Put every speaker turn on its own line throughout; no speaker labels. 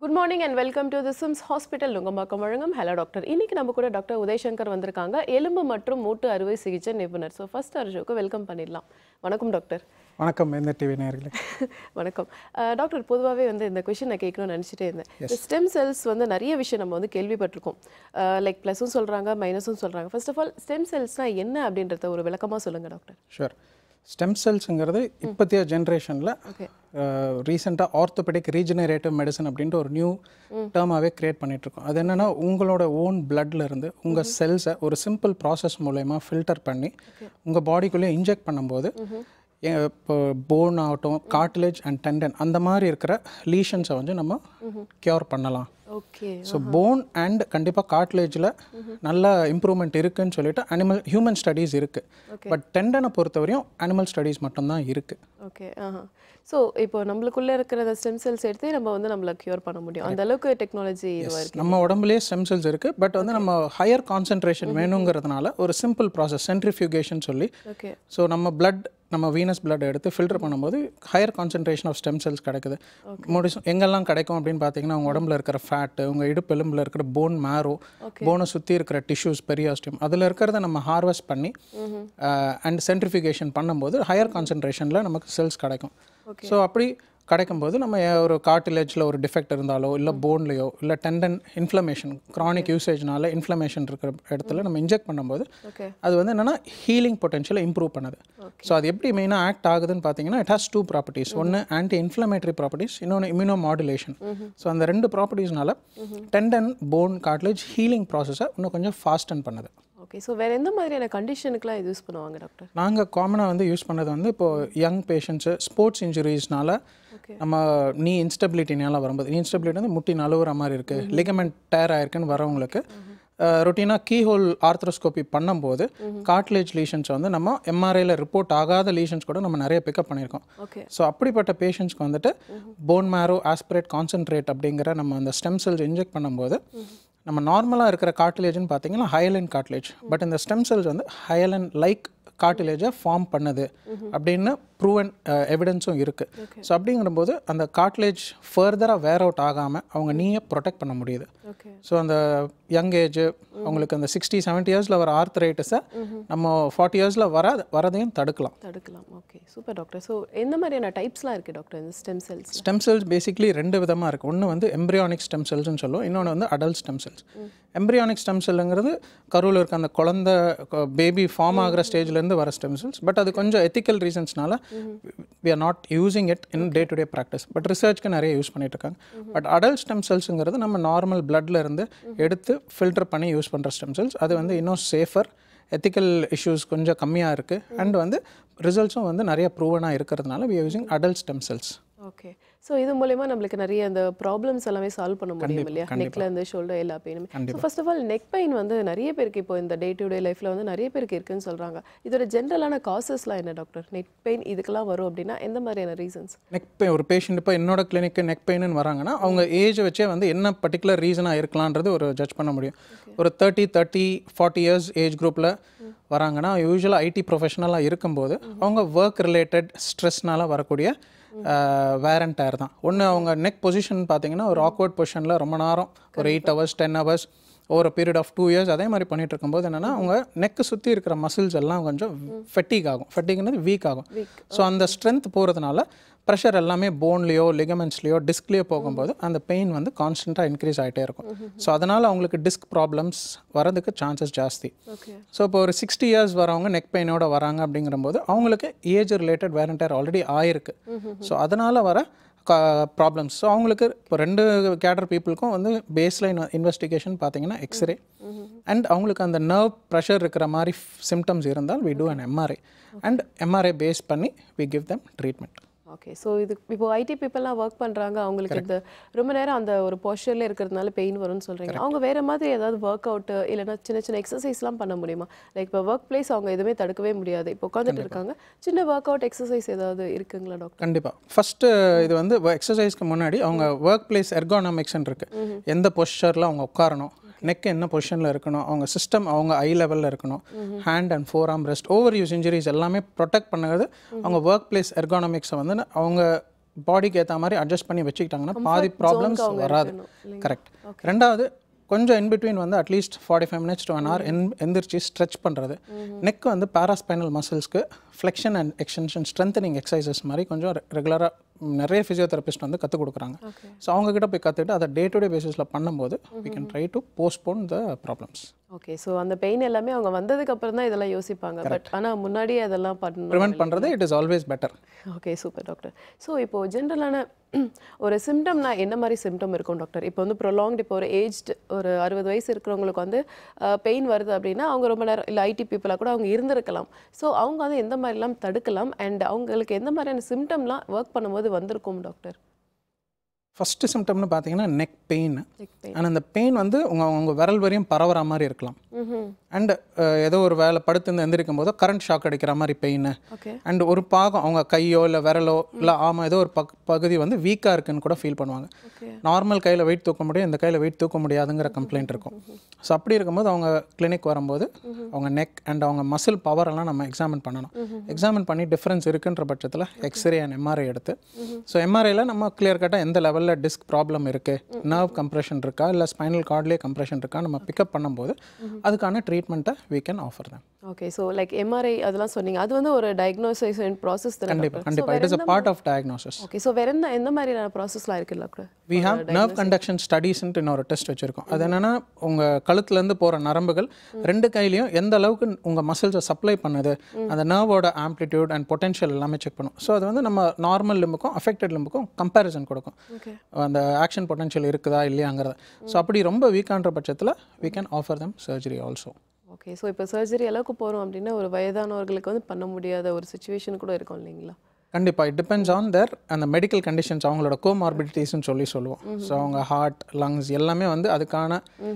Good morning and welcome to the SIMS hospital Nungambakkam வழங்கும் hello doctor இன்னைக்கு நம்ம கூட டாக்டர் உதயசங்கர் வந்திருக்காங்க எலும்பு மற்றும் மூட்டு அறுவை சிகிச்சை நிபுணர் ஸோ ஃபர்ஸ்ட் அர்ஜுக்கு வெல்கம் பண்ணிடலாம் வணக்கம் டாக்டர்
வணக்கம் எந்த டிவி நேயர்களே
வணக்கம் அஹ், டாக்டர் பொதுவாகவே வந்து இந்த கொஷின் நான் கேட்கணும்னு நினச்சிட்டே இருந்தேன் இந்த ஸ்டெம் செல்ஸ் வந்து நிறைய விஷயம் நம்ம வந்து கேள்விப்பட்டிருக்கோம் லைக் ப்ளஸும் சொல்கிறாங்க மைனஸும் சொல்கிறாங்க ஃபர்ஸ்ட் ஆஃப் ஆல் ஸ்டெம் செல்ஸ்னால் என்ன அப்படின்றத ஒரு விளக்கமாக சொல்லுங்கள் டாக்டர்
ஷூர் ஸ்டெம் செல்ஸுங்கிறது இப்போத்திய ஜென்ரேஷனில்
ஓகே
ரீசெண்டாக ஆர்த்தோபெடிக் ரீஜெனரேட்டிவ் மெடிசன் அப்படின்ட்டு ஒரு நியூ டேர்மாகவே க்ரியேட் பண்ணிகிட்ருக்கோம் அது என்னென்னா உங்களோட ஓன் பிளட்ல இருந்து உங்கள் செல்ஸை ஒரு சிம்பிள் ப்ராசஸ் மூலயமா ஃபில்டர் பண்ணி உங்கள் பாடிக்குள்ளே இன்ஜெக்ட் பண்ணும்போது எ- இப்போ போன் ஆகட்டும் கார்ட்லேஜ் அண்ட் டெண்டன் அந்த மாதிரி இருக்கிற லீஷன்ஸை வந்து நம்ம க்யூர் பண்ணலாம்
ஓகே
ஸோ போன் அண்ட் கண்டிப்பாக கார்ட்லேஜில் நல்ல இம்ப்ரூவ்மெண்ட் இருக்குன்னு சொல்லிட்டு அனிமல் ஹியூமன் ஸ்டடீஸ் இருக்குது பட் டெண்டனை பொறுத்தவரையும் அனிமல் ஸ்டடீஸ் மட்டும்தான் இருக்குது
ஓகே ஆஹா ஸோ இப்போ நம்மளுக்குள்ள இருக்கிற அந்த ஸ்டெம் செல்ஸ் எடுத்து நம்ம வந்து நம்மள க்யூர் பண்ண முடியும் அந்த அளவுக்கு டெக்னாலஜி இதுவாக இருக்கு
நம்ம உடம்புலேயே ஸ்டெம் செல்ஸ் இருக்குது பட் வந்து நம்ம ஹையர் கான்சென்ட்ரேஷன் வேணுங்கிறதுனால ஒரு சிம்பிள் ப்ராசஸ் சென்ட்ரிஃபியூகேஷன் சொல்லி
ஓகே
ஸோ நம்ம blood நம்ம வீனஸ் blood எடுத்து ஃபில்டர் பண்ணும்போது higher concentration of stem cells கிடைக்குது முடிச்சு எங்கெல்லாம் கிடைக்கும் அப்படின்னு பார்த்தீங்கன்னா உங்கள் உடம்புல இருக்கிற ஃபேட்டு உங்கள் இடுப்பு எலும்பில் இருக்கிற போன் மேரோ போனை சுற்றி இருக்கிற டிஷ்யூஸ் பெரியாஸ்டியம் அதில் இருக்கிறத நம்ம ஹார்வெஸ்ட் பண்ணி அண்ட் சென்ட்ரிஃபிகேஷன் பண்ணும்போது ஹையர் கான்சென்ட்ரேஷனில் நமக்கு செல்ஸ் கிடைக்கும் ஸோ அப்படி கிடைக்கும்போது நம்ம ஏ- ஒரு கார்டிலேஜில் ஒரு டிஃபெக்ட் இருந்தாலோ இல்லை போன்லேயோ இல்லை டெண்டன் இன்ஃப்ளமேஷன் க்ரானிக் யூசேஜ்னால இன்ஃப்ளமேஷன் இருக்கிற இடத்துல நம்ம இன்ஜெக்ட் பண்ணும்போது
ஓகே
அது வந்து என்னென்னா ஹீலிங் பொட்டன்ஷியலை இம்ப்ரூவ் பண்ணுது ஸோ அது எப்படி மெயினாக ஆக்ட் ஆகுதுன்னு பார்த்தீங்கன்னா இட் ஹாஸ் டூ ப்ராப்பர்ட்டிஸ் ஒன்று ஆன்டி இன்ஃப்ளமேட்டரி ப்ராப்பர்ட்டிஸ் இன்னொன்று இம்யூனோ மாடுலேஷன் ஸோ அந்த ரெண்டு ப்ராப்பர்ட்டிஸ்னால டெண்டன் போன் கார்ட்லேஜ் ஹீலிங் ப்ராசஸை இன்னும் கொஞ்சம் ஃபாஸ்டன் பண்ணுது
ஓகே ஸோ வேற எந்த மாதிரியான கண்டிஷனுக்குலாம் இது யூஸ் பண்ணுவாங்க டாக்டர்
நாங்கள் காமனாக வந்து யூஸ் பண்ணது வந்து இப்போது யங் பேஷண்ட்ஸு ஸ்போர்ட்ஸ் இன்ஜுரிஸ்னால
Okay.
நம்ம நீ இன்ஸ்டபிலிட்டினால வரும்போது நீ இன்ஸ்டபிலிட்டி வந்து முட்டி நழுவுற மாதிரி இருக்குது லிகமெண்ட் டேர் ஆயிருக்குன்னு வரவங்களுக்கு ரொட்டீனாக கீஹோல் ஆர்த்ரோஸ்கோபி பண்ணும்போது கார்ட்லேஜ் லீஷன்ஸ் வந்து நம்ம எம்ஆர்ஐயில் ரிப்போர்ட் ஆகாத லீஷன்ஸ் கூட நம்ம நிறைய பிக்கப் பண்ணியிருக்கோம்
ஓகே
ஸோ அப்படிப்பட்ட பேஷண்ட்ஸ்க்கு வந்துட்டு போன் மேரோ ஆஸ்பிரேட் கான்சென்ட்ரேட் அப்படிங்கிற நம்ம அந்த ஸ்டெம் செல்ஸ் இன்ஜெக்ட் பண்ணும்போது நம்ம நார்மலாக இருக்கிற கார்டிலேஜ்னு பார்த்தீங்கன்னா ஹயலன் கார்டிலேஜ் பட் இந்த ஸ்டெம் செல்ஸ் வந்து ஹயலன் லைக் கார்டிலேஜை ஃபார்ம் பண்ணுது அப்படின்னு ப்ரூவன் எவிடன்ஸும் இருக்குது ஸோ அப்படிங்கிறபோது அந்த கார்டிலேஜ் ஃபர்தராக வேர் அவுட் ஆகாமல் அவங்க நீயை ப்ரொடெக்ட் பண்ண முடியுது
ஓகே
ஸோ அந்த யங் ஏஜ் அவங்களுக்கு அந்த சிக்ஸ்டி செவன்ட்டி இயர்ஸில் வர ஆர்த்தரைட்டிஸை நம்ம ஃபார்ட்டி இயர்ஸில் வர வரதையும் தடுக்கலாம்
தடுக்கலாம் ஓகே சூப்பர் டாக்டர் ஸோ எந்த மாதிரியான டைப்ஸ்லாம் இருக்குது டாக்டர் இந்த stem cells
stem cells basically ரெண்டு விதமாக இருக்குது ஒன்று வந்து எம்ப்ரியானிக் ஸ்டெம் செல்ஸ்னு சொல்லுவோம் இன்னொன்று வந்து adult stem cells embryonic stem செல்லுங்கிறது கருவில் இருக்க அந்த குழந்தை பேபி ஃபார்ம் ஆகிற ஸ்டேஜ்லேருந்து வர ஸ்டெம் செல்ஸ் பட் அது கொஞ்சம் எத்திக்கல் ரீசன்ஸ்னால we are not using it in day to day practice but ரிசர்ச்க்கு நிறைய யூஸ் பண்ணிட்டு இருக்காங்க பட் அடல்ட் ஸ்டெம் செல்ஸுங்கிறது நம்ம நார்மல் பிளட்ல இருந்து எடுத்து ஃபில்டர் பண்ணி யூஸ் பண்ணுற ஸ்டெம் செல்ஸ் அது வந்து இன்னும் சேஃபர் எத்திக்கல் இஷ்யூஸ் கொஞ்சம் கம்மியாக இருக்குது அண்ட் வந்து ரிசல்ட்ஸும் வந்து நிறைய ப்ரூவனாக இருக்கிறதுனால we using adult stem cells
okay so இது மூலயமா நம்மளுக்கு நிறைய அந்த ப்ராப்ளம்ஸ் எல்லாமே சால்வ் பண்ண முடியும் இல்லையா நெக்ல இருந்து ஷோல்டர் எல்லா பெயினுமே so first of all neck pain வந்து நிறைய பேருக்கு இப்போ இந்த டே டு டே லைஃப்ல வந்து நிறைய பேருக்கு இருக்குன்னு சொல்றாங்க இதோட ஜென்ரலான காசஸ்லாம் என்ன டாக்டர் நெக் பெயின் இதுக்கெல்லாம் வரும் அப்படின்னா எந்த மாதிரியான ரீசன்ஸ்
நெக் பெயின் ஒரு பேஷண்ட் இப்போ என்னோட கிளினிக்கு நெக் பெயின்னு வராங்கன்னா அவங்க ஏஜ் வச்சே வந்து என்ன பர்டிகுலர் ரீசனாக இருக்கலான்றது ஒரு ஜட்ஜ் பண்ண முடியும் ஒரு thirty thirty forty years age குரூப்பில் வராங்கன்னா யூஸ்வலாக ஐடி ப்ரொஃபஷனலாக இருக்கும்போது அவங்க ஒர்க் ரிலேட்டட் ஸ்ட்ரெஸ்னால வரக்கூடிய வேர் அண்ட் டயர் தான் ஒன்று அவங்க நெக் பொசிஷன் பார்த்தீங்கன்னா ஒரு ஆக்வர்ட் பொசிஷனில் ரொம்ப நேரம் ஒரு eight hours ten hours over period of two years அதே மாதிரி பண்ணிட்டு இருக்கும்போது என்னென்னா அவங்க நெக்கு சுற்றி இருக்கிற மசில்ஸ் எல்லாம் கொஞ்சம் ஃபெட்டிக் ஆகும் ஃபெட்டிக்னது வீக் ஆகும் ஸோ அந்த ஸ்ட்ரென்த் போகிறதுனால ப்ரெஷர் எல்லாமே போன்லேயோ லிகமெண்ட்ஸ்லேயோ டிஸ்க்லேயோ போகும்போது அந்த பெயின் வந்து கான்ஸ்டண்ட்டாக இன்க்ரீஸ் ஆகிட்டே இருக்கும் ஸோ அதனால் அவங்களுக்கு டிஸ்க் ப்ராப்ளம்ஸ் வரதுக்கு சான்சஸ் ஜாஸ்தி
ஓகே
ஸோ இப்போ ஒரு சிக்ஸ்டி இயர்ஸ் வரவங்க நெக் பெயினோட வராங்க அப்படிங்கிறபோது அவங்களுக்கு ஏஜ் ரிலேட்டட் வேரண்டர் ஆல்ரெடி ஆயிருக்கு ஸோ அதனால் வர ப்ராப்ளம்ஸ் ஸோ அவங்களுக்கு இப்போ ரெண்டு கேட்டர் பீப்புளுக்கும் வந்து பேஸ்லைன் இன்வெஸ்டிகேஷன் பார்த்தீங்கன்னா எக்ஸ்ரே அண்ட் அவங்களுக்கு அந்த நர்வ் ப்ரெஷர் இருக்கிற மாதிரி சிம்டம்ஸ் இருந்தால் we do an MRI and MRI base பண்ணி we give them treatment
okay so இது இப்போ ஐடி பீப்புளெலாம் ஒர்க் பண்ணுறாங்க அவங்களுக்கு இந்த ரொம்ப நேரம் அந்த ஒரு போஸ்டரில் இருக்கிறதுனால பெயின் வரும்னு சொல்கிறீங்க அவங்க வேறு மாதிரி ஏதாவது ஒர்க் அவுட் இல்லைன்னா சின்ன சின்ன எக்ஸசைஸ்லாம் பண்ண முடியுமா லைக் இப்போ ஒர்க் பிளேஸ் அவங்க எதுவுமே தடுக்கவே முடியாது இப்போ உட்காந்துட்டு இருக்காங்க சின்ன ஒர்க் அவுட் எக்ஸசைஸ் ஏதாவது இருக்குங்களா டாக்டர்
கண்டிப்பாக ஃபஸ்ட்டு இது வந்து எக்ஸசைஸ்க்கு முன்னாடி அவங்க ஒர்க் பிளேஸ் எர்கானமிக்ஸ்ன்னு இருக்குது எந்த பொசிஷரில் அவங்க உட்காரணும் நெக் என்ன பொசிஷனில் இருக்கணும் அவங்க சிஸ்டம் அவங்க ஐ லெவலில் இருக்கணும் hand and forearm rest overuse injuries எல்லாமே ப்ரொடெக்ட் பண்ணுறது அவங்க ஒர்க் பிளேஸ் எர்கானமிக்ஸை வந்து அவங்க பாடிக்கு ஏற்ற மாதிரி அட்ஜஸ்ட் பண்ணி வச்சுக்கிட்டாங்கன்னா பாதி ப்ராப்ளம்ஸ்
அவங்க
வராது
இருக்கணும்,
கரெக்ட் ரெண்டாவது கொஞ்சம் in between வந்து at least forty five minutes to one hour என் எந்திரிச்சு ஸ்ட்ரெச் பண்ணுறது நெக் வந்து பேராஸ்பைனல் மசில்ஸ்க்கு flexion and extension strengthening exercises மாதிரி கொஞ்சம் ரெகுலராக நிறைய ஃபிசியோதெரபிஸ்ட் வந்து கற்றுக் கொடுக்குறாங்க ஸோ அவங்கக்கிட்ட போய் கற்றுட்டு அதை டே டு டே பேசிஸில் பண்ணும்போது we can try to postpone the problems
okay so அந்த பெயின் எல்லாமே அவங்க வந்ததுக்கு அப்புறம் தான் இதெல்லாம் யோசிப்பாங்க பட் ஆனா முன்னாடியே அதெல்லாம் பண்ணணும்
ப்ரிவெண்ட் பண்ணுறது it is always better
okay super doctor so இப்போ ஜென்ரலான ஒரு சிம்டம்னா என்ன மாதிரி சிம்டம் இருக்கும் டாக்டர் இப்போ வந்து ப்ரொலாங்ட் இப்போ ஒரு ஏஜ்டு ஒரு அறுபது வயசு இருக்கிறவங்களுக்கு வந்து பெயின் வருது அப்படின்னா அவங்க ரொம்ப நேரம் இல்லை ஐடி பீப்புளாக கூட அவங்க இருந்திருக்கலாம் ஸோ அவங்க வந்து எந்த மாதிரிலாம் தடுக்கலாம் அண்ட் அவங்களுக்கு எந்த மாதிரியான சிம்டம்லாம் ஒர்க் பண்ணும்போது வந்திருக்கும் டாக்டர்
ஃபஸ்ட்டு சிம்டம்னு பார்த்தீங்கன்னா நெக் பெயின்
நெக் பெயின்
ஆனால் அந்த பெயின் வந்து உங்கள் உங்கள் விரல் வரையும் பரவுற மாதிரி இருக்கலாம்
ம்
அண்ட் ஏதோ ஒரு வேலை படுத்து எந்திரிக்கும் போதோ கரண்ட் ஷாக் அடிக்கிற மாதிரி பெயின்
ஓகே
அண்ட் ஒரு பாகம் அவங்க கையோ இல்லை விரலோ இல்லை ஆமாம் ஏதோ ஒரு பக் பகுதி வந்து வீக்காக இருக்குன்னு கூட ஃபீல் பண்ணுவாங்க
ஓகே
நார்மல் கையில் வெயிட் தூக்க முடியும் இந்த கையில் வெயிட் தூக்க முடியாதுங்கிற கம்ப்ளைண்ட் இருக்கும் ஸோ அப்படி இருக்கும்போது அவங்க கிளினிக் வரும்போது அவங்க நெக் அண்ட் அவங்க மசில் பவர் எல்லாம் நம்ம எக்ஸாமின் பண்ணணும் எக்ஸாமின் பண்ணி டிஃப்ரென்ஸ் இருக்குன்ற பட்சத்தில் எக்ஸ்ரே அண்ட் எம்ஆர்ஐ எடுத்து ஸோ எம்ஆர்ஐயில் நம்ம கிளியர் கட்டாக எந்த லெவலில் டிஸ்க் ப்ராப்ளம் இருக்குது நர்வ் கம்ப்ரெஷன் இருக்கா இல்லை ஸ்பைனல் கார்ட்லேயே கம்ப்ரெஷன் இருக்கா நம்ம பிக்கப் பண்ணும்போது அதுக்கான ட்ரீட்மெண்ட்டை we can offer them
okay so like MRI அதெல்லாம் சொன்னீங்க அது வந்து ஒரு டயக்னோசைசேஷன் ப்ராசஸ் தானே
கண்டிப்பாக கண்டிப்பாக it is a part of diagnosis
okay so வேற என்ன எந்த மாதிரியான ப்ராசஸ்லாம் இருக்குல்ல doctor
we have nerve conduction ஸ்டடீஸ்ன்ட்டு இன்னொரு டெஸ்ட் வச்சுருக்கோம் அது என்னென்னா உங்கள் கழுத்துலேருந்து போகிற நரம்புகள் ரெண்டு கையிலையும் எந்த அளவுக்கு உங்கள் மசில்ஸை சப்ளை பண்ணுது அந்த நர்வோட ஆம்ப்ளிடியூட் அண்ட் பொட்டன்ஷியல் எல்லாமே செக் பண்ணும் ஸோ அது வந்து நம்ம நார்மல் லிம்புக்கும் அஃபெக்டட் லிம்புக்கும் கம்பேரிசன் கொடுக்கும்
ஓகே
அந்த ஆக்ஷன் பொட்டன்ஷியல் இருக்குதா இல்லையாங்கிறத ஸோ அப்படி ரொம்ப வீக்கான்ற பட்சத்தில் we can offer them surgery also
okay so இப்போ சர்ஜரி அளவுக்கு போகிறோம் அப்படின்னா ஒரு வயதானவர்களுக்கு வந்து பண்ண முடியாத ஒரு சுச்சுவேஷன் கூட இருக்கும் இல்லைங்களா
கண்டிப்பாக இட் டிபெண்ட்ஸ் ஆன் தேர் அந்த மெடிக்கல் கண்டிஷன்ஸ் அவங்களோட கோமார்பிடிட்டிஸ்னு சொல்லி சொல்லுவோம் ஸோ அவங்க ஹார்ட் லங்ஸ் எல்லாமே வந்து அதுக்கான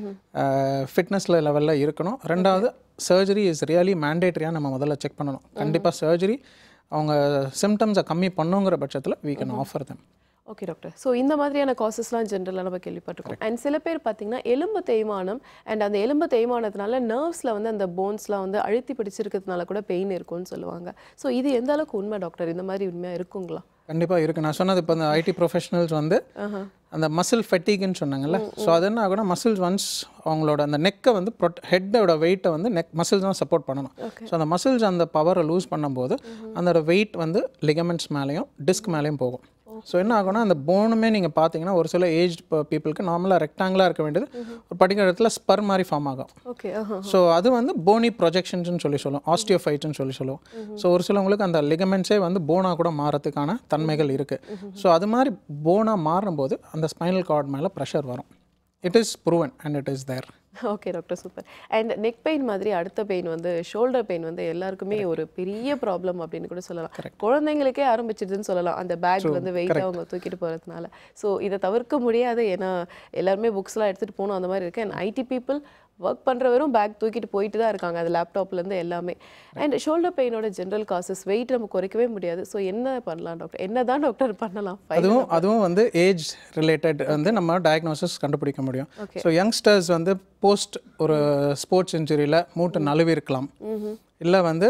ஃபிட்னஸ் லெவலில் இருக்கணும் ரெண்டாவது சர்ஜரி இஸ் ரியலி மேண்டேட்டரியாக நம்ம முதல்ல செக் பண்ணணும் கண்டிப்பாக சர்ஜரி அவங்க சிம்டம்ஸை கம்மி பண்ணுங்கிற பட்சத்தில் we can offer them
okay doctor so இந்த மாதிரியான காசஸ்லாம் ஜென்ரலாக நம்ம கேள்விப்பட்டிருக்கோம் அண்ட் சில பேர் பார்த்தீங்கன்னா எலும்பு தேய்மானம் அண்ட் அந்த எலும்பு தேய்மானத்தினால நர்வ்ஸில் வந்து அந்த போன்ஸ்லாம் வந்து அழுத்தி பிடிச்சிருக்கிறதுனால கூட பெயின் இருக்கும்னு சொல்லுவாங்க ஸோ இது எந்த அளவுக்கு உண்மை டாக்டர் இந்த மாதிரி உண்மையாக இருக்குங்களா
கண்டிப்பாக இருக்குது நான் சொன்னது இப்போ இந்த ஐடி ப்ரொஃபஷனல்ஸ் வந்து அந்த மசில் ஃபெட்டிக்னு சொன்னாங்கல்ல ஸோ அது என்ன ஆகும்னா மசில்ஸ் ஒன்ஸ் அவங்களோட அந்த நெக்கை வந்து ப்ரொட் ஹெட்டோட வெயிட்டை வந்து நெக் மசில்ஸ் தான் சப்போர்ட் பண்ணணும் ஸோ அந்த மசில்ஸ் அந்த பவரை லூஸ் பண்ணும்போது அந்த வெயிட் வந்து லிகமெண்ட்ஸ் மேலேயும் டிஸ்க் மேலேயும் போகும் ஸோ என்ன ஆகும்னா அந்த போனுமே நீங்கள் பார்த்தீங்கன்னா ஒரு சில ஏஜ் பீப்புளுக்கு நார்மலாக ரெக்டாங்கிளாக இருக்க வேண்டியது ஒரு படிக்கிற இடத்துல ஸ்பர் மாதிரி ஃபார்ம் ஆகும்
ஓகே ஆஹா
ஸோ அது வந்து போனி ப்ரொஜெக்ஷன்ஸ்னு சொல்லி சொல்லுவோம் ஆஸ்டியோஃபைட்னு சொல்லி சொல்லுவோம் ஸோ ஒரு சிலவங்களுக்கு அந்த லிகமெண்ட்ஸே வந்து போனாக கூட மாறதுக்கான தன்மைகள் இருக்குது ஸோ அது மாதிரி போனாக மாறும்போது அந்த ஸ்பைனல் கார்டு மேலே ப்ரெஷர் வரும் it is proven and it is there
okay doctor super and neck pain மாதிரி அடுத்த பெயின் வந்து ஷோல்டர் பெயின் வந்து எல்லாருக்குமே ஒரு பெரிய ப்ராப்ளம் அப்படின்னு கூட சொல்லலாம் குழந்தைங்களுக்கே ஆரம்பிச்சிடுதுன்னு சொல்லலாம் அந்த பேக் வந்து வெயிட் அவங்க தூக்கிட்டு போகிறதுனால ஸோ இதை தவிர்க்க முடியாது ஏன்னா எல்லாருமே புக்ஸ்லாம் எடுத்துகிட்டு போகணும் அந்த மாதிரி இருக்கு அண்ட் ஐடி பீப்புள் ஒர்க் பண்ணுறவரும் பேக் தூக்கிட்டு போயிட்டு தான் இருக்காங்க அது லேப்டாப்லேருந்து எல்லாமே அண்ட் ஷோல்டர் பெயினோட ஜென்ரல் காசஸ் வெயிட் நம்ம குறைக்கவே முடியாது ஸோ என்ன பண்ணலாம் டாக்டர் என்ன தான் டாக்டர் பண்ணலாம்
அதுவும் அதுவும் வந்து ஏஜ் ரிலேட்டட் வந்து நம்ம டயக்னோசிஸ் கண்டுபிடிக்க முடியும் ஸோ யங்ஸ்டர்ஸ் வந்து போஸ்ட் ஒரு ஸ்போர்ட்ஸ் இன்ஜுரியில் மூட்டு நழுவி இருக்கலாம் இல்லை வந்து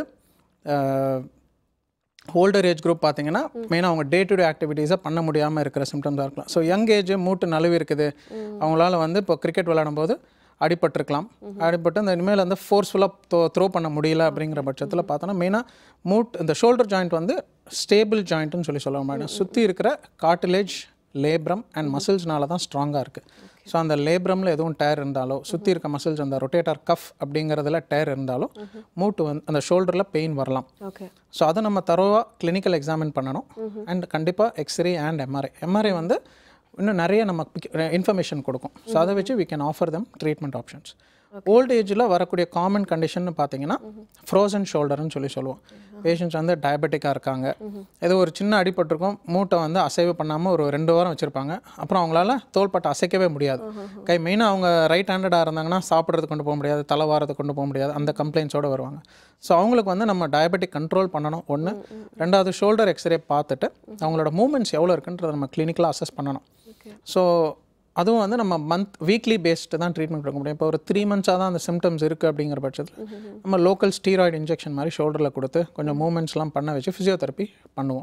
ஓல்டர் ஏஜ் குரூப் பார்த்தீங்கன்னா மெயினாக அவங்க டே டு டே ஆக்டிவிட்டீஸை பண்ண முடியாமல் இருக்கிற சிம்டம்ஸாக இருக்கலாம் ஸோ யங் ஏஜ் மூட்டு நழுவி இருக்குது அவங்களால வந்து இப்போ கிரிக்கெட் விளையாடும் போது அடிபட்டிருக்கலாம் அடிபட்டு அந்த இனிமேல் வந்து ஃபோர்ஸ்ஃபுல்லாக த்ரோ பண்ண முடியல அப்படிங்கிற பட்சத்தில் பார்த்தோன்னா மெயினாக மூட் இந்த ஷோல்டர் ஜாயிண்ட் வந்து ஸ்டேபிள் ஜாயிண்ட்னு சொல்லி சொல்ல மாட்டேன் சுற்றி இருக்கிற காட்டிலேஜ் லேப்ரம் அண்ட் மசில்ஸ்னால தான் ஸ்ட்ராங்காக இருக்குது ஸோ அந்த லேப்ரமில் எதுவும் டயர் இருந்தாலோ சுற்றி இருக்க மசில்ஸ் அந்த ரொட்டேட்டர் கஃப் அப்படிங்கிறதுல டயர் இருந்தாலும் மூட்டு வந்து அந்த ஷோல்டரில் பெயின் வரலாம்
ஓகே
ஸோ அதை நம்ம தரோவாக கிளினிக்கல் எக்ஸாமின் பண்ணணும் அண்ட் கண்டிப்பாக எக்ஸ்ரே அண்ட் எம்ஆர்ஐ எம்ஆர்ஐ வந்து இன்னும் நிறைய நம்ம இன்ஃபர்மேஷன் கொடுக்கும் ஸோ அதை வச்சு we can offer them treatment options old ஏஜில் வரக்கூடிய காமன் கண்டிஷன் பார்த்தீங்கன்னா ஃப்ரோசன் ஷோல்டர்னு சொல்லி சொல்லுவோம் பேஷண்ட்ஸ் வந்து டயபெட்டிக்காக இருக்காங்க ஏதோ ஒரு சின்ன அடிபட்டிருக்கும் மூட்டை வந்து அசைவு பண்ணாமல் ஒரு ரெண்டு வாரம் வச்சுருப்பாங்க அப்புறம் அவங்களால தோள்பட்டை அசைக்கவே முடியாது கை மெயினாக அவங்க ரைட் ஹேண்டடாக இருந்தாங்கன்னா சாப்பிட்றது கொண்டு போக முடியாது தலை வாரத்தை கொண்டு போக முடியாது அந்த கம்ப்ளைண்ட்ஸோடு வருவாங்க ஸோ அவங்களுக்கு வந்து நம்ம டயபெட்டிக் கண்ட்ரோல் பண்ணணும் ஒன்று ரெண்டாவது ஷோல்டர் எக்ஸ்ரே பார்த்துட்டு அவங்களோட மூமெண்ட்ஸ் எவ்வளோ இருக்குன்றதை நம்ம கிளினிக்கலாக அசஸ் பண்ணணும் ஸோ அதுவும் வந்து நம்ம மந்த் வீக்லி பேஸ்டு தான் ட்ரீட்மெண்ட் கொடுக்க முடியும் இப்போ ஒரு த்ரீ மந்த்ஸாக தான் அந்த சிம்டம்ஸ் இருக்குது அப்படிங்கிற பட்சத்தில் நம்ம லோக்கல் ஸ்டீராய்டு இன்ஜெக்ஷன் மாதிரி ஷோல்டரில் கொடுத்து கொஞ்சம் மூமெண்ட்ஸ்லாம் பண்ண வச்சு ஃபிசியோதெரப்பி பண்ணுவோம்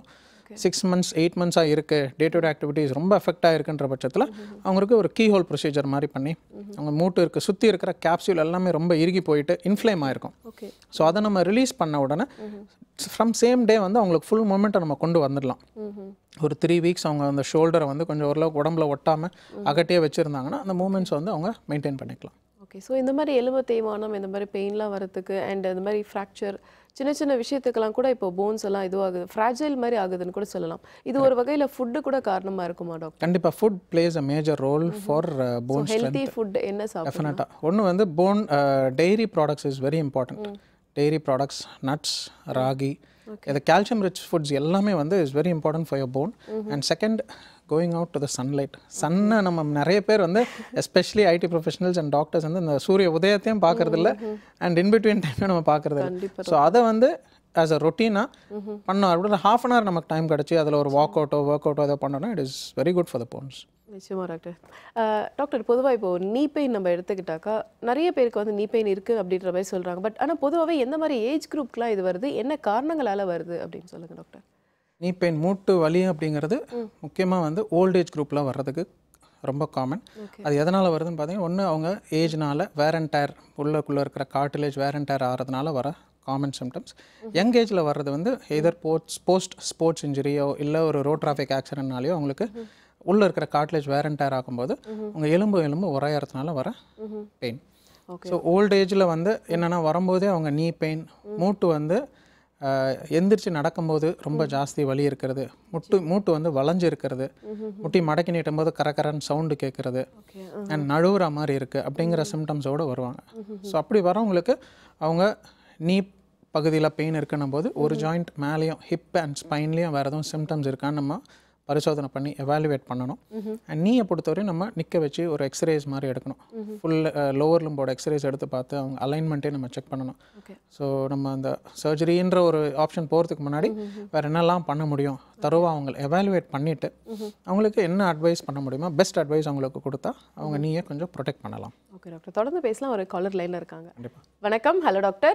சிக்ஸ் மந்த்ஸ் எயிட் மந்த்ஸாக இருக்குது டே டு டே ஆக்டிவிட்டீஸ் ரொம்ப எஃபெக்ட் ஆகிருக்குன்ற பட்சத்தில் அவங்களுக்கு ஒரு கீ ஹோல் ப்ரொசீஜர் மாதிரி பண்ணி அவங்க மூட்டு இருக்க சுற்றி இருக்கிற கேப்சூல் எல்லாமே ரொம்ப இறுகி போயிட்டு இன்ஃப்ளேம் ஆயிருக்கும்
ஓகே
ஸோ அதை நம்ம ரிலீஸ் பண்ண உடனே ஃப்ரம் சேம் டே வந்து அவங்களுக்கு ஃபுல் மூமெண்ட்டை நம்ம கொண்டு வந்துடலாம் ஒரு த்ரீ வீக்ஸ் அவங்க அந்த ஷோல்டரை வந்து கொஞ்சம் ஓரளவுக்கு உடம்புல ஒட்டாமல் அகட்டியே வச்சுருந்தாங்கன்னா அந்த மூமெண்ட்ஸ் வந்து அவங்க மெயின்டைன் பண்ணிக்கலாம்
ஓகே ஸோ இந்த மாதிரி எலும்பு தேய்மானம் இந்த மாதிரி பெயின்லாம் வரதுக்கு அண்ட் இந்த மாதிரி ஃப்ராக்சர் சின்ன சின்ன விஷயத்துக்கெல்லாம் கூட இப்போ போன்ஸ் எல்லாம் இதுவாகுது ஃப்ராஜைல் மாதிரி ஆகுதுன்னு கூட சொல்லலாம் இது ஒரு வகையில் ஃபுட்டு கூட காரணமாக இருக்குமா டாக்டர்
கண்டிப்பாக food plays a major role for bone
healthy food என்ன சாப்பிடணும்
டெஃபினட்டாக ஒன்று வந்து bone dairy products is very important dairy products nuts ragi இது கால்சியம் ரிச் ஃபுட்ஸ் எல்லாமே வந்து is very important for your bone and second going out to the sunlight சன்னை நம்ம நிறைய பேர் வந்து especially IT professionals and doctors வந்து இந்த சூரிய உதயத்தையும் பார்க்கறது இல்ல அண்ட் இன்பிட்வீன் டைம் நம்ம பார்க்கறது இல்லை ஸோ அதை வந்து ஆஸ் அ ரொட்டீனாக பண்ணோம் அப்படி ஹாஃப் அன் ஹவர் நமக்கு டைம் கிடச்சி அதில் ஒரு வாக் அவுட்டோ ஒர்க் அவுட்டோ ஏதோ பண்ணோன்னா it is very good for the bones
நிச்சயமா டாக்டர் அஹ், டாக்டர் பொதுவாக இப்போ நீ பெயின் நம்ம எடுத்துக்கிட்டாக்கா நிறைய பேருக்கு வந்து நீ பெயின் இருக்குது அப்படின்ற மாதிரி சொல்கிறாங்க பட் ஆனால் பொதுவாகவே எந்த மாதிரி ஏஜ் குரூப்க்குலாம் இது வருது என்ன காரணங்களால வருது அப்படின்னு சொல்லுங்க டாக்டர்
நீ பெயின் மூட்டு வலி அப்படிங்கிறது முக்கியமாக வந்து ஓல்ட் ஏஜ் குரூப்பில் வர்றதுக்கு ரொம்ப காமன் அது எதனால் வருதுன்னு பார்த்தீங்கன்னா ஒன்று அவங்க ஏஜ்னால வேர் அண்ட் டயர் உள்ளக்குள்ளே இருக்கிற கார்டிலேஜ் வேர் அண்ட் டயர் ஆகிறதுனால வர காமன் சிம்டம்ஸ் யங் ஏஜில் வர்றது வந்து எதர் போஸ்ட் போஸ்ட் ஸ்போர்ட்ஸ் இன்ஜுரியோ இல்லை ஒரு ரோட் டிராஃபிக் ஆக்சிடென்ட்னாலையோ அவங்களுக்கு உள்ளே இருக்கிற கார்டிலேஜ் வேர் அண்ட் டயர் ஆகும்போது உங்க எலும்பு எலும்பு உரையறதுனால வர பெயின்
ஓகே
ஸோ ஓல்ட் ஏஜில் வந்து என்னென்னா வரும்போதே அவங்க நீ பெயின் மூட்டு வந்து ஆஹ், எந்திரிச்சு நடக்கும்போது ரொம்ப ஜாஸ்தி வலி இருக்கிறது முட்டு மூட்டு வந்து வளைஞ்சு இருக்கிறது முட்டி மடக்கி நீட்டும் போது கரகரன்னு சவுண்டு கேட்குறது
ஓகே
அண்ட் நழுவுற மாதிரி இருக்குது அப்படிங்கிற சிம்டம்ஸோடு வருவாங்க ஸோ அப்படி வரவங்களுக்கு அவங்க நீ பகுதியில் பெயின் இருக்குன்னும் போது ஒரு ஜாயிண்ட் மேலேயும் ஹிப் அண்ட் ஸ்பைன்லேயும் வேறு எதுவும் சிம்டம்ஸ் இருக்கான்னு நம்ம பரிசோதனை பண்ணி எவாலுவேட் பண்ணணும் அண்ட் நீயை பொறுத்தவரையும் நம்ம நிற்க வச்சு ஒரு எக்ஸ்ரேஸ் மாதிரி எடுக்கணும் ஃபுல் லோவர் லிம்போட எக்ஸ்ரேஸ் எடுத்து பார்த்து அவங்க அலைன்மெண்ட்டே நம்ம செக் பண்ணணும்
ஓகே
ஸோ நம்ம அந்த சர்ஜரின்ற ஒரு ஆப்ஷன் போகிறதுக்கு முன்னாடி வேறு என்னெல்லாம் பண்ண முடியும் தருவா அவங்க எவாலுவேட் பண்ணிவிட்டு அவங்களுக்கு என்ன அட்வைஸ் பண்ண முடியுமோ பெஸ்ட் அட்வைஸ் அவங்களுக்கு கொடுத்தா அவங்க நீயே கொஞ்சம் ப்ரொடெக்ட் பண்ணலாம்
ஓகே டாக்டர் தொடர்ந்து பேசலாம் ஒரு காலர் லைனில் இருக்காங்க
கண்டிப்பாக
வணக்கம் ஹலோ டாக்டர்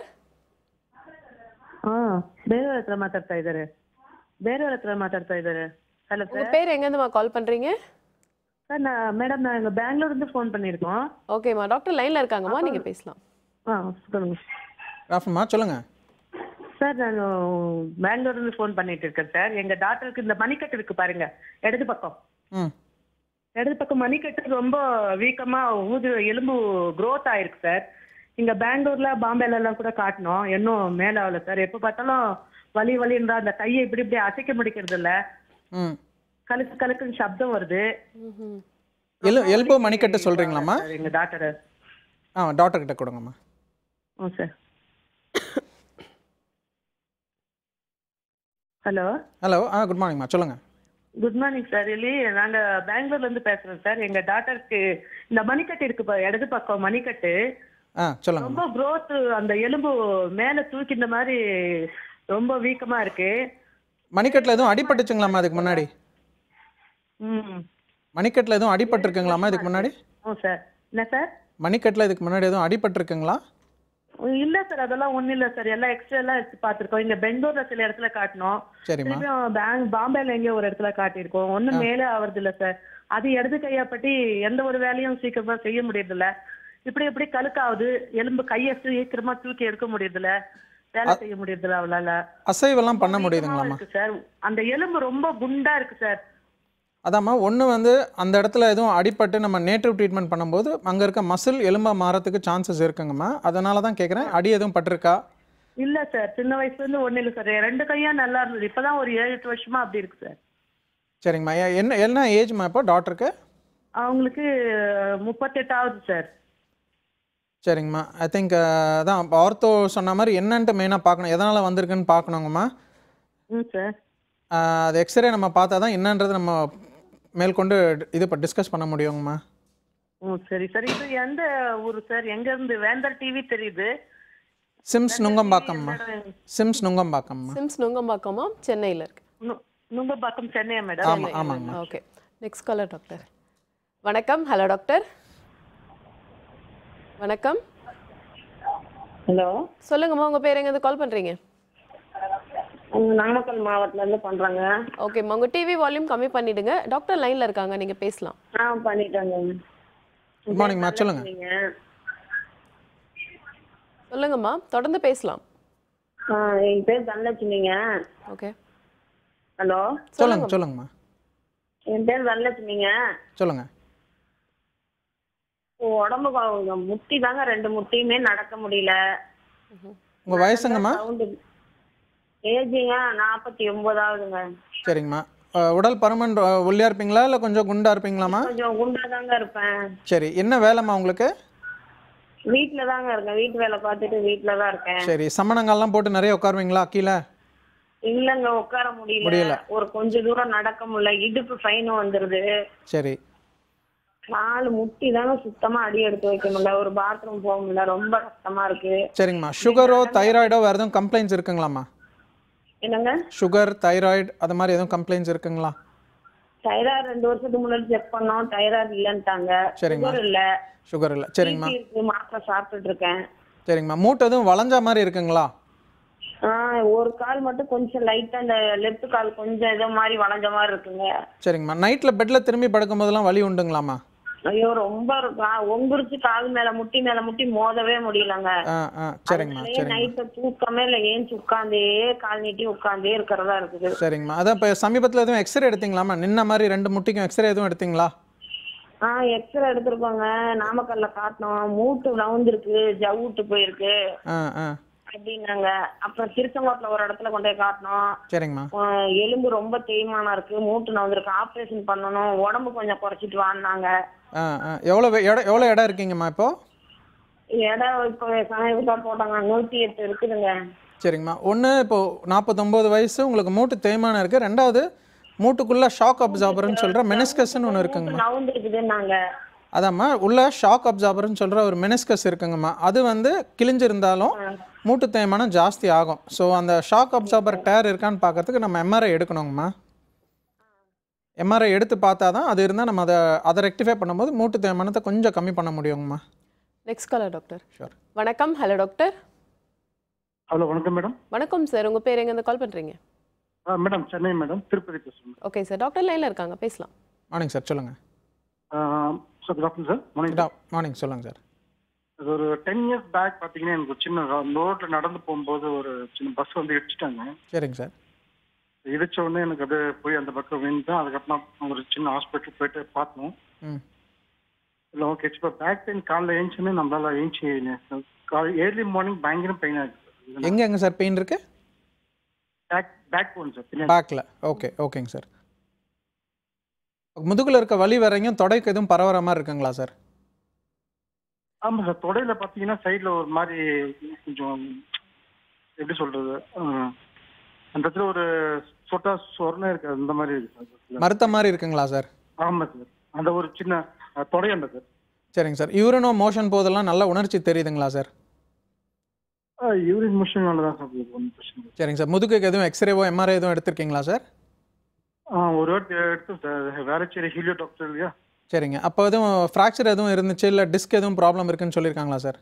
ಹಾ ಬೇರೆ ಹತ್ರ ಮಾತಾಡ್ತಾ ಇದ್ದಾರೆ ಬೇರೆ ಹತ್ರ ಮಾತಾಡ್ತಾ ಇದ್ದಾರೆ ஹலோ
உங்க பேர் எங்கேருந்துமா கால் பண்றீங்க
சார் நான் மேடம் நாங்கள் பெங்களூர்லேருந்து ஃபோன் பண்ணியிருக்கோம்
ஓகேம்மா டாக்டர் லைன்ல இருக்காங்கம்மா நீங்க பேசலாம்
ஆ சொல்லுங்க
ராஃபுமா சொல்லுங்கள்
சார் நான் பெங்களூர்லேருந்து ஃபோன் பண்ணிட்டு இருக்கேன் சார் எங்கள் டாக்டருக்கு இந்த மணிக்கட்டு இருக்கு பாருங்க இடது பக்கம்
ம்
இடது பக்கம் மணிக்கட்டு ரொம்ப வீக்கமாக ஊது எலும்பு க்ரோத் ஆயிருக்கு சார் இங்கே பெங்களூர்ல பாம்பேல எல்லாம் கூட காட்டினோம் இன்னும் மேலே ஆகல சார் எப்போ பார்த்தாலும் வலி வலின்றா அந்த கையை இப்படி இப்படி அசைக்க முடிக்கிறது இல்ல
ம்
கலுக்கு கலுக்குன்னு சப்தம் வருது
ம்ஹும்.
எல் எல்போ மணிக்கட்டு சொல்கிறீங்களாம்மா
சார் எங்கள் டாக்டர்
ஆ டாக்டர் கிட்ட கொடுங்கம்மா
ஓ சார் ஹலோ
ஹலோ ஆ குட் மார்னிங்மா சொல்லுங்கள்
குட் மார்னிங் சார் இல்லி நாங்க பெங்களூர்ல இருந்து பேசுறோம் சார் எங்க டாக்டருக்கு இந்த மணிக்கட்டு இருக்கு பா- இடது பக்கம் மணிக்கட்டு
ஆ சொல்லுங்க
ரொம்ப growth அந்த எலும்பு மேல தூக்கி இந்த மாதிரி ரொம்ப வீக்கமா இருக்கு
மணிக்கட்டில் எதுவும் அடிபட்டுச்சுங்களாம்மா அதுக்கு முன்னாடி
ம்
மணிக்கட்டில் எதுவும் அடிபட்டிருக்குங்களாம்மா இதுக்கு முன்னாடி
ஓ சார் என்ன சார்
மணிக்கட்டில் இதுக்கு முன்னாடி எதுவும் அடிபட்டிருக்குங்களா
இல்ல சார் அதெல்லாம் ஒண்ணும் இல்ல சார் எல்லாம் எக்ஸ்ட்ரா எல்லாம் எடுத்து பார்த்திருக்கோம் இங்க பெங்களூர்ல சில இடத்துல காட்டினோம்
சரிம்மா
திருப்பியும் பேங்க் பாம்பேல எங்கேயோ ஒரு இடத்துல காட்டியிருக்கோம் ஒண்ணும் மேலே ஆவறது இல்ல சார் அது இடது கையா பற்றி எந்த ஒரு வேலையும் சீக்கிரமா செய்ய முடியறதில்ல இப்படி இப்படி கழுக்காவுது எலும்பு கையை சீக்கிரமா தூக்கி எடுக்க முடியறதில்ல வேலை செய்ய முடியறதில்ல அவளால
அசைவெல்லாம் பண்ண முடியுதுங்களாம்மா
இருக்கு சார் அந்த எலும்பு ரொம்ப குண்டா இருக்கு சார்
அதாம்மா ஒன்று வந்து அந்த இடத்துல எதுவும் அடிபட்டு நம்ம நேட்டிவ் ட்ரீட்மெண்ட் பண்ணும்போது அங்கே இருக்க மசில் எலும்பா மாறத்துக்கு சான்சஸ் இருக்குங்கம்மா அதனால தான் கேட்குறேன் அடி எதுவும் பட்டிருக்கா
இல்ல சார் சின்ன வயசுல இருந்து ஒண்ணு இல்ல சார் ரெண்டு கையும் நல்லா இருந்தது இப்பதான் ஒரு ஏழு எட்டு வருஷமா அப்படி இருக்கு சார்
சரிங்கம்மா ஏ- என்ன என்ன ஏஜ்மா இப்போ டாக்டருக்கு
அவங்களுக்கு முப்பத்தெட்டு ஆகுது சார்
சரிங்கம்மா ஐ திங்க் அதான் ஆர்த்தோ சொன்ன மாதிரி என்னன்ட்டு மெயினாக பார்க்கணும் எதனால் வந்திருக்குன்னு பார்க்கணுங்கம்மா
ம் சார்
ஆஹ் அது எக்ஸ்ரே நம்ம பார்த்தா தான் என்னன்றது நம்ம மேற்கொண்டு இது இப்போ டிஸ்கஸ் பண்ண முடியுங்கம்மா
ம் சரி சரி இது எந்த ஊரு சார் எங்க இருந்து வேந்தர் டிவி தெரியுது
சிம்ஸ் நுங்கம்பாக்கம்மா சிம்ஸ் நுங்கம்பாக்கம்மா
சிம்ஸ் நுங்கம்பாக்கமா சென்னையில் இருக்கு
நு- நுங்கம்பாக்கம் சென்னையா மேடம்
ஆமாம் ஆமாங்கம்மா
ஓகே நெக்ஸ்ட் காலர் டாக்டர் வணக்கம் ஹலோ டாக்டர் வணக்கம்
ஹலோ
சொல்லுங்கம்மா உங்க பேர் எங்கேருந்து கால் பண்றீங்க
அவங்க நாமக்கல் மாவட்டத்துல இருந்து பண்றாங்க
ஓகேம்மா உங்க டிவி வால்யூம் கம்மி பண்ணிடுங்க டாக்டர் லைன்ல இருக்காங்க நீங்க பேசலாம்
ஆ பண்ணிட்டாங்க
குட் மார்னிங்மா சொல்லுங்க
நீங்க
சொல்லுங்கம்மா தொடர்ந்து பேசலாம்
ஆ, என் பேர் தனலட்சுமிங்க
ஓகே
ஹலோ
சொல்லுங்க சொல்லுங்கம்மா
என் பேர் தனலட்சுமிங்க
சொல்லுங்க
உடம்பு கொ- முட்டி தாங்க ரெண்டு முட்டியுமே நடக்க முடியல
உங்கள் வயசுங்கம்மா
சவுண்டு ஏஜிங்க நாற்பத்தி ஒன்பதாவதுங்க
சரிங்கம்மா அஹ், உடல் பருமன் அஹ், ஒல்லியா இருப்பீங்களா இல்லை கொஞ்சம் குண்டா இருப்பீங்களாம்மா
கொஞ்சம் குண்டா தாங்க இருப்பேன்
சரி என்ன வேலைம்மா உங்களுக்கு
வீட்டுல தாங்க இருக்கேன் வீட்டு வேலை பார்த்துட்டு வீட்டுல தான் இருக்கேன்
சரி சமணங்கள்லாம் போட்டு நிறைய உட்காருவீங்களா கீழே
இல்லங்க உட்கார
முடியல.
முடியல ஒரு கொஞ்ச தூரம் நடக்க முடியல இடுப்பு ஃபைன் வந்துருது
சரி
நாலு முட்டி தாங்க சுத்தமா அடி எடுத்து வைக்க முடியல ஒரு பாத்ரூம் போக முடியல ரொம்ப கஷ்டமா இருக்கு
சரிங்கம்மா சுகரோ தைராய்டோ வேறு எதுவும் கம்ப்ளைண்ட்ஸ் இருக்குங்களாம்மா
என்னங்க
சுகர் தைராய்டு அது மாதிரி எதுவும் கம்ப்ளைண்ட்ஸ் இருக்குங்களா
தைராய்டு ரெண்டு வருஷத்துக்கு முன்னாடி செக் பண்ணோம் தைராய்டு இல்லன்ட்டாங்க
சரிங்கம்மா.
சுகர் இல்ல
சுகர் இல்லை சரிங்கம்மா
BP இருக்கு மாத்திரை சாப்பிட்டுட்டு இருக்கேன்
சரிங்கம்மா மூட்டை எதுவும் வளைஞ்ச மாதிரி இருக்குங்களா
ஆஹ் ஒரு கால் மட்டும் கொஞ்சம் லைட்டா இந்த லெஃப்ட் கால் கொஞ்சம் ஏதோ மாதிரி வளைஞ்ச மாதிரி இருக்குங்க
சரிங்கம்மா நைட்டில் பெட்டில் திரும்பி படுக்கும் போதெல்லாம் வலி உண்டுங்களாம்மா
ஐயோ ரொம்ப இருக்கா ஒங்குறிச்சு கால் மேல முட்டி மேல முட்டி மோதவே முடியலங்க
ஆ ஆ சரிங்கம்மா சரிங்கம்மா
நைட்டு தூக்கமே இல்ல ஏஞ்சி உட்காந்தே கால் நீட்டி உட்காந்தே இருக்கிறதா இருக்குது
சரிங்கம்மா அதான் இப்போ சமீபத்தில் எதுவும் எக்ஸ்ரே எடுத்தீங்களாம்மா நின்ன மாதிரி ரெண்டு முட்டிக்கும் எக்ஸ்ரே எதுவும் எடுத்தீங்களா
ஆஹ் எக்ஸ்ரே எடுத்திருக்கோங்க நாமக்கல்ல காட்டினோம் மூட்டு நவுந்திருக்கு ஜவ்வுட்டு போயிருக்கு
ஆ ஆ
அப்படின்னாங்க அப்புறம் திருச்செங்கோட்டுல ஒரு இடத்துல கொண்டு போய் காட்டினோம்
சரிங்கம்மா
ஆஹ் எலும்பு ரொம்ப தேய்மானம் இருக்கு மூட்டு நவுந்திருக்கு ஆபரேஷன் பண்ணணும் உடம்பு கொஞ்சம் குறைச்சிட்டு வான்னாங்க
ஆ ஆ எவ்வளோ வே- இடம் எவ்வளோ இடம் இருக்கீங்கம்மா இப்போ
இடம் இப்போ சமீபத்தில் போட்டாங்க நூத்தி எட்டு இருக்குதுங்க
சரிங்கம்மா ஒன்று இப்போ நாற்பத்தொம்போது வயசு உங்களுக்கு மூட்டு தேய்மானம் இருக்குது ரெண்டாவது மூட்டுக்குள்ளே ஷாக் அப்சார்பர்னு சொல்கிற மெனிஸ்கஸ்ன்னு ஒன்று இருக்குங்கம்மா
நவுந்திருக்குதுன்னாங்க
அதாம்மா உள்ள ஷாக் அப்சார்பர்னு சொல்கிற ஒரு மெனிஸ்கஸ் இருக்குங்கம்மா அது வந்து கிழிஞ்சிருந்தாலும் மூட்டு தேய்மானம் ஜாஸ்தி ஆகும் ஸோ அந்த ஷாக் அப்சார்பர் டேர் இருக்கான்னு பார்க்கறதுக்கு நம்ம எம்ஆர்ஐ எடுக்கணுங்கம்மா எம்ஆர்ஐ எடுத்து பார்த்தா தான் அது இருந்தால் நம்ம அதை அதை ரெக்டிஃபை பண்ணும்போது மூட்டு தேய்மானத்தை கொஞ்சம் கம்மி பண்ண முடியுங்கம்மா
நெக்ஸ்ட் காலர் டாக்டர்
ஷூர்
வணக்கம் ஹலோ டாக்டர்
ஹலோ வணக்கம் மேடம்
வணக்கம் சார் உங்க பேர் எங்க கால் பண்றீங்க
ஆ மேடம் சென்னை மேடம் திருப்பதி பேசுகிறேன்
ஓகே சார் டாக்டர் லைன்ல இருக்காங்க பேசலாம்
மார்னிங் சார் சொல்லுங்கள்
sir good afternoon sir morning
morning சொல்லுங்கள் சார்
அது ஒரு டென் இயர்ஸ் பேக் பார்த்தீங்கன்னா எனக்கு ஒரு சின்ன ரோட்டில் நடந்து போகும்போது ஒரு சின்ன பஸ் வந்து இடிச்சிட்டாங்க
சரிங்க சார்
இடிச்ச உடனே எனக்கு அப்படியே போய் அந்த பக்கம் விழுந்தேன் அதுக்கப்புறம் ஒரு சின்ன ஹாஸ்பிட்டல் போயிட்டு பார்த்தோம்
ம்
இல்லை ஓகே இப்போ பேக் பெயின் காலைல ஏஞ்சுன்னு நம்மளால ஏஞ்சி காலை ஏர்லி மார்னிங் பயங்கர பெயின் ஆகுது
எங்கே எங்கே சார் பெயின் இருக்குது
பேக் பேக் போன் சார் பின்னாடி
பேக்கில் ஓகே ஓகேங்க சார் முதுகில் இருக்க வலி வரைக்கும் தொடைக்கு எதுவும் பரவுற மாதிரி இருக்குங்களா சார்
ஆமா சார் தொடையில பார்த்தீங்கன்னா சைடில் ஒரு மாதிரி கொஞ்சம் எப்படி சொல்றது அஹ், அந்த இடத்துல ஒரு சொட்டா சொரணை இருக்கு அந்த மாதிரி இருக்கு சார்
மருத்த மாதிரி இருக்குங்களா சார்
ஆமா சார் அந்த ஒரு சின்ன அஹ், தொடையண்ட சார்
சரிங்க சார் யூரினோ மோஷன் போதெல்லாம் நல்ல உணர்ச்சி தெரியுதுங்களா சார்
யூரின் மிஷினால தான் சார் இது ஒன்றும் பிரச்சனை இல்லை.
சரிங்க சார் முதுகுக்கு எதுவும் எக்ஸ்ரேவோ எம்ஆர்ஐ எதுவும் எடுத்திருக்கீங்களா சார்
ஆ ஒரு வாட்டி எடுத்தோம் சார் வேலைச்சேரி ஹீலியோ டாக்டர் இல்லையா
சரிங்க அப்போ எதுவும் ஃப்ராக்சர் எதுவும் இருந்துச்சு இல்லை டிஸ்க் எதுவும் ப்ராப்ளம் இருக்குன்னு சொல்லியிருக்காங்களா சார்